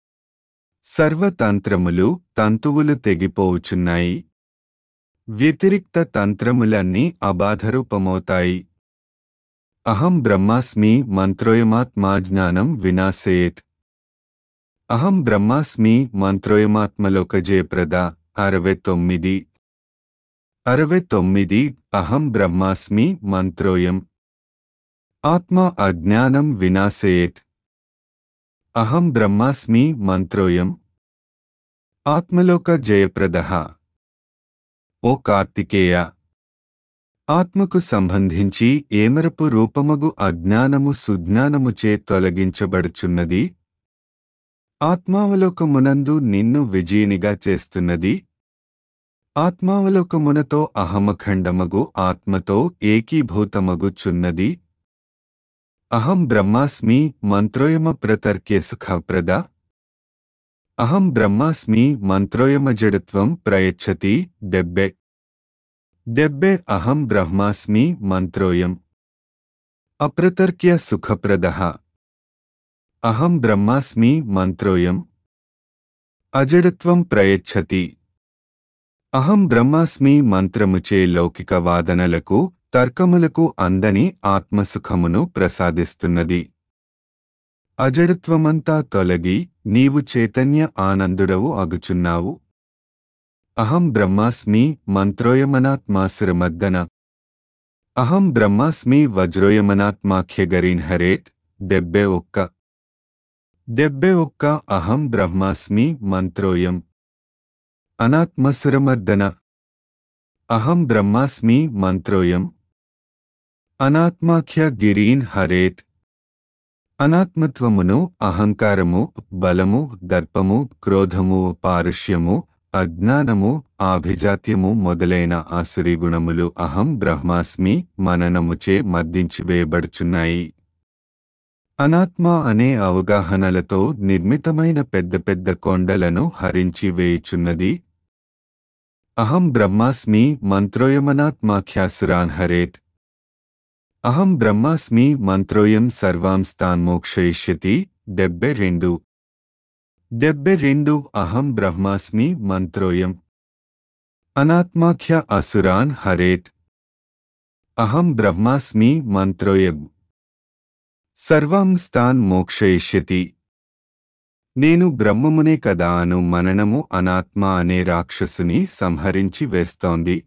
సర్వతంత్రములు తంతువులు తెగిపోవుచున్నాయి వ్యతిరిక్త తంత్రములన్నీ అబాధరూపమవుతాయి అహం బ్రహ్మాస్మి మంత్రోయమాత్మా జ్ఞానం వినాశయేత్ అహం బ్రహ్మాస్మి మంత్రోయమాత్మలోకజయప్రద అరవై తొమ్మిది అరవై తొమ్మిది అహం బ్రహ్మాస్మి మంత్రోయం ఆత్మ అజ్ఞానం వినాశయేత్ అహం బ్రహ్మాస్మి మంత్రోయం ఆత్మలోక జయప్రద ఓ కార్తికేయ ఆత్మకు సంబంధించి ఏమరపు రూపమగు అజ్ఞానము సుజ్ఞానముచే తొలగించబడుచున్నది ఆత్మావలోకమునందు నిన్ను విజయునిగా చేస్తున్నది ఆత్మావలోకమునతో అహమఖండమగు ఆత్మతో ఏకీభూతమగుచున్నది అహం బ్రహ్మాస్మి మంత్రోయమ ప్రతర్క్య సుఖప్రద అహం బ్రహ్మాస్మి మంత్రోయమ జడత్వం ప్రయచ్చతి డెబ్బె డెబ్బె అహం బ్రహ్మాస్మి మంత్రోయం అప్రతర్క్య సుఖప్రద అహం బ్రహ్మాస్మి మంత్రోయం అజడత్వం ప్రయచ్చతి అహం బ్రహ్మాస్మి మంత్రముచే లౌకిక వాదనలకు తర్కములకు అందని ఆత్మసుఖమును ప్రసాదిస్తున్నది అజడత్వమంతా తొలగి నీవు చైతన్య ఆనందుడవు అగుచున్నావు అహం బ్రహ్మాస్మి మంత్రోయమనాత్మాసురమద్దన అహం బ్రహ్మాస్మి వజ్రోయమనాత్మాఖ్యగరీన్ హరేత్ డెబ్బె ఒక్క డెబ్బె ఒక్క అహం బ్రహ్మాస్మి మంత్రోయం అనాత్మసురమర్దన అహం బ్రహ్మాస్మి మంత్రోయం అనాత్మాఖ్య గిరీన్ హరేత్ అనాత్మత్వమును అహంకారము బలము దర్పము క్రోధము పారుష్యము అజ్ఞానము ఆభిజాత్యము మొదలైన ఆసురి గుణములు అహం బ్రహ్మాస్మి మననముచే మద్దించివేయబడుచున్నాయి అనాత్మ అనే అవగాహనలతో నిర్మితమైన పెద్ద పెద్ద కొండలను హరించి వేయుచున్నది అహం బ్రహ్మాస్మి మంత్రోయమనాత్మాఖ్యాసురాన్ హరేత్ అహం బ్రహ్మాస్మి మంత్రోయం సర్వాంస్తాన్ మోక్షయిష్యతి డెబ్బె రెండు డెబ్బె రెండు అహం బ్రహ్మాస్మి మంత్రోయం అనాత్మాఖ్య అసురాన్ హరేత్ అహం బ్రహ్మాస్మి మంత్రోయగ్ సర్వం స్థాన్ మోక్షయిష్యతి నేను బ్రహ్మమునే కదా అను మననము అనాత్మ అనే రాక్షసుని సంహరించి వేస్తోంది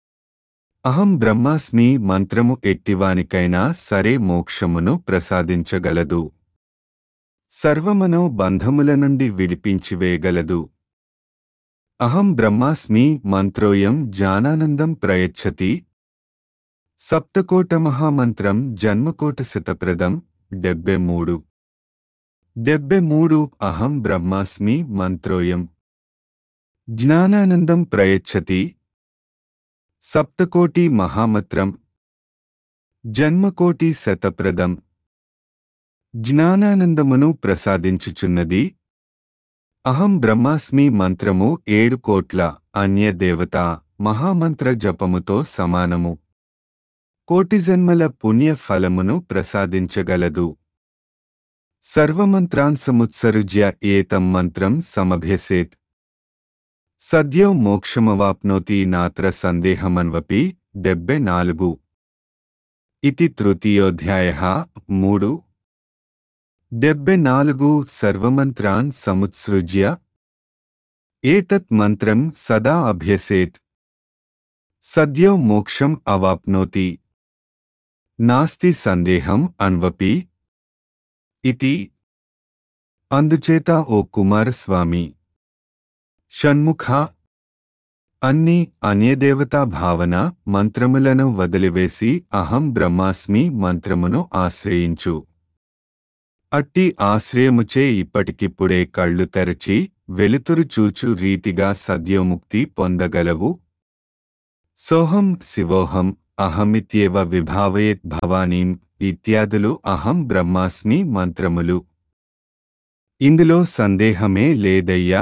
అహం బ్రహ్మాస్మి మంత్రము ఎట్టివానికైనా సరే మోక్షమును ప్రసాదించగలదు సర్వమనో బంధముల నుండి విడిపించివేయగలదు అహం బ్రహ్మాస్మి మంత్రోయం జానానందం ప్రయచ్చతి సప్తకోట మహామంత్రం జన్మకోట శతప్రదం డెబ్బె మూడు డెబ్బె మూడు అహం బ్రహ్మాస్మి మంత్రోయం జ్ఞానానందం ప్రయచ్చతి సప్తకోటి మహామంత్రం జన్మకోటి శతప్రదం జ్ఞానానందమును ప్రసాదించుచున్నది అహం బ్రహ్మాస్మి మంత్రము ఏడు కోట్ల అన్య దేవత మహామంత్ర జపముతో సమానము కోటి జన్మల పుణ్య ఫలమును ప్రసాదించగలదు సర్వమంత్రాన్ సముత్సరుజ్య ఏతం మంత్రం సమభ్యసేత్ సద్యో మోక్షమవాప్నోతి నాత్ర సందేహమన్వపి డెబ్బె నాలుగు ఇతి తృతీయోధ్యాయ మూడు డెబ్బె నాలుగు సర్వమంత్రాన్ సముత్సృజ్య ఏతత్ మంత్రం సదా అభ్యసేత్ సద్యో మోక్షం అవాప్నోతి నాస్తి సందేహం అన్వపి ఇతి అందుచేత ఓ కుమారస్వామి షణ్ముఖ అన్ని అన్యదేవతా భావన మంత్రములను వదిలివేసి అహం బ్రహ్మాస్మి మంత్రమును ఆశ్రయించు అట్టి ఆశ్రయముచే ఇప్పటికిప్పుడే కళ్ళు తెరచి వెలుతురు చూచు రీతిగా సద్యోముక్తి పొందగలవు సోహం శివోహం అహమిత్యేవ విభావయేత్ భవానీం ఇత్యాదులు అహం బ్రహ్మాస్మి మంత్రములు ఇందులో సందేహమే లేదయ్యా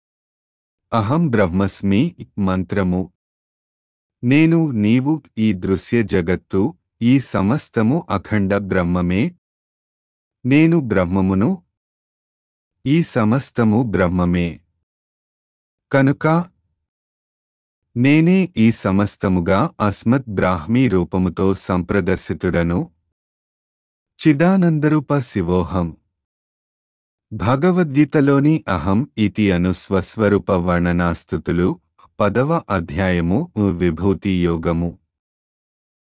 అహం బ్రహ్మస్మి మంత్రము నేను నీవు ఈ దృశ్య జగత్తు ఈ సమస్తము అఖండ బ్రహ్మమే నేను బ్రహ్మమును ఈ సమస్తము బ్రహ్మమే కనుక నేనే ఈ సమస్తముగా అస్మత్ బ్రాహ్మీ రూపముతో సంప్రదర్శితుడను చిదానందరూప శివోహం భగవద్గీతలోని అహం ఇతి అను స్వస్వరూప వర్ణనాస్థుతులు పదవ అధ్యాయము విభూతి యోగము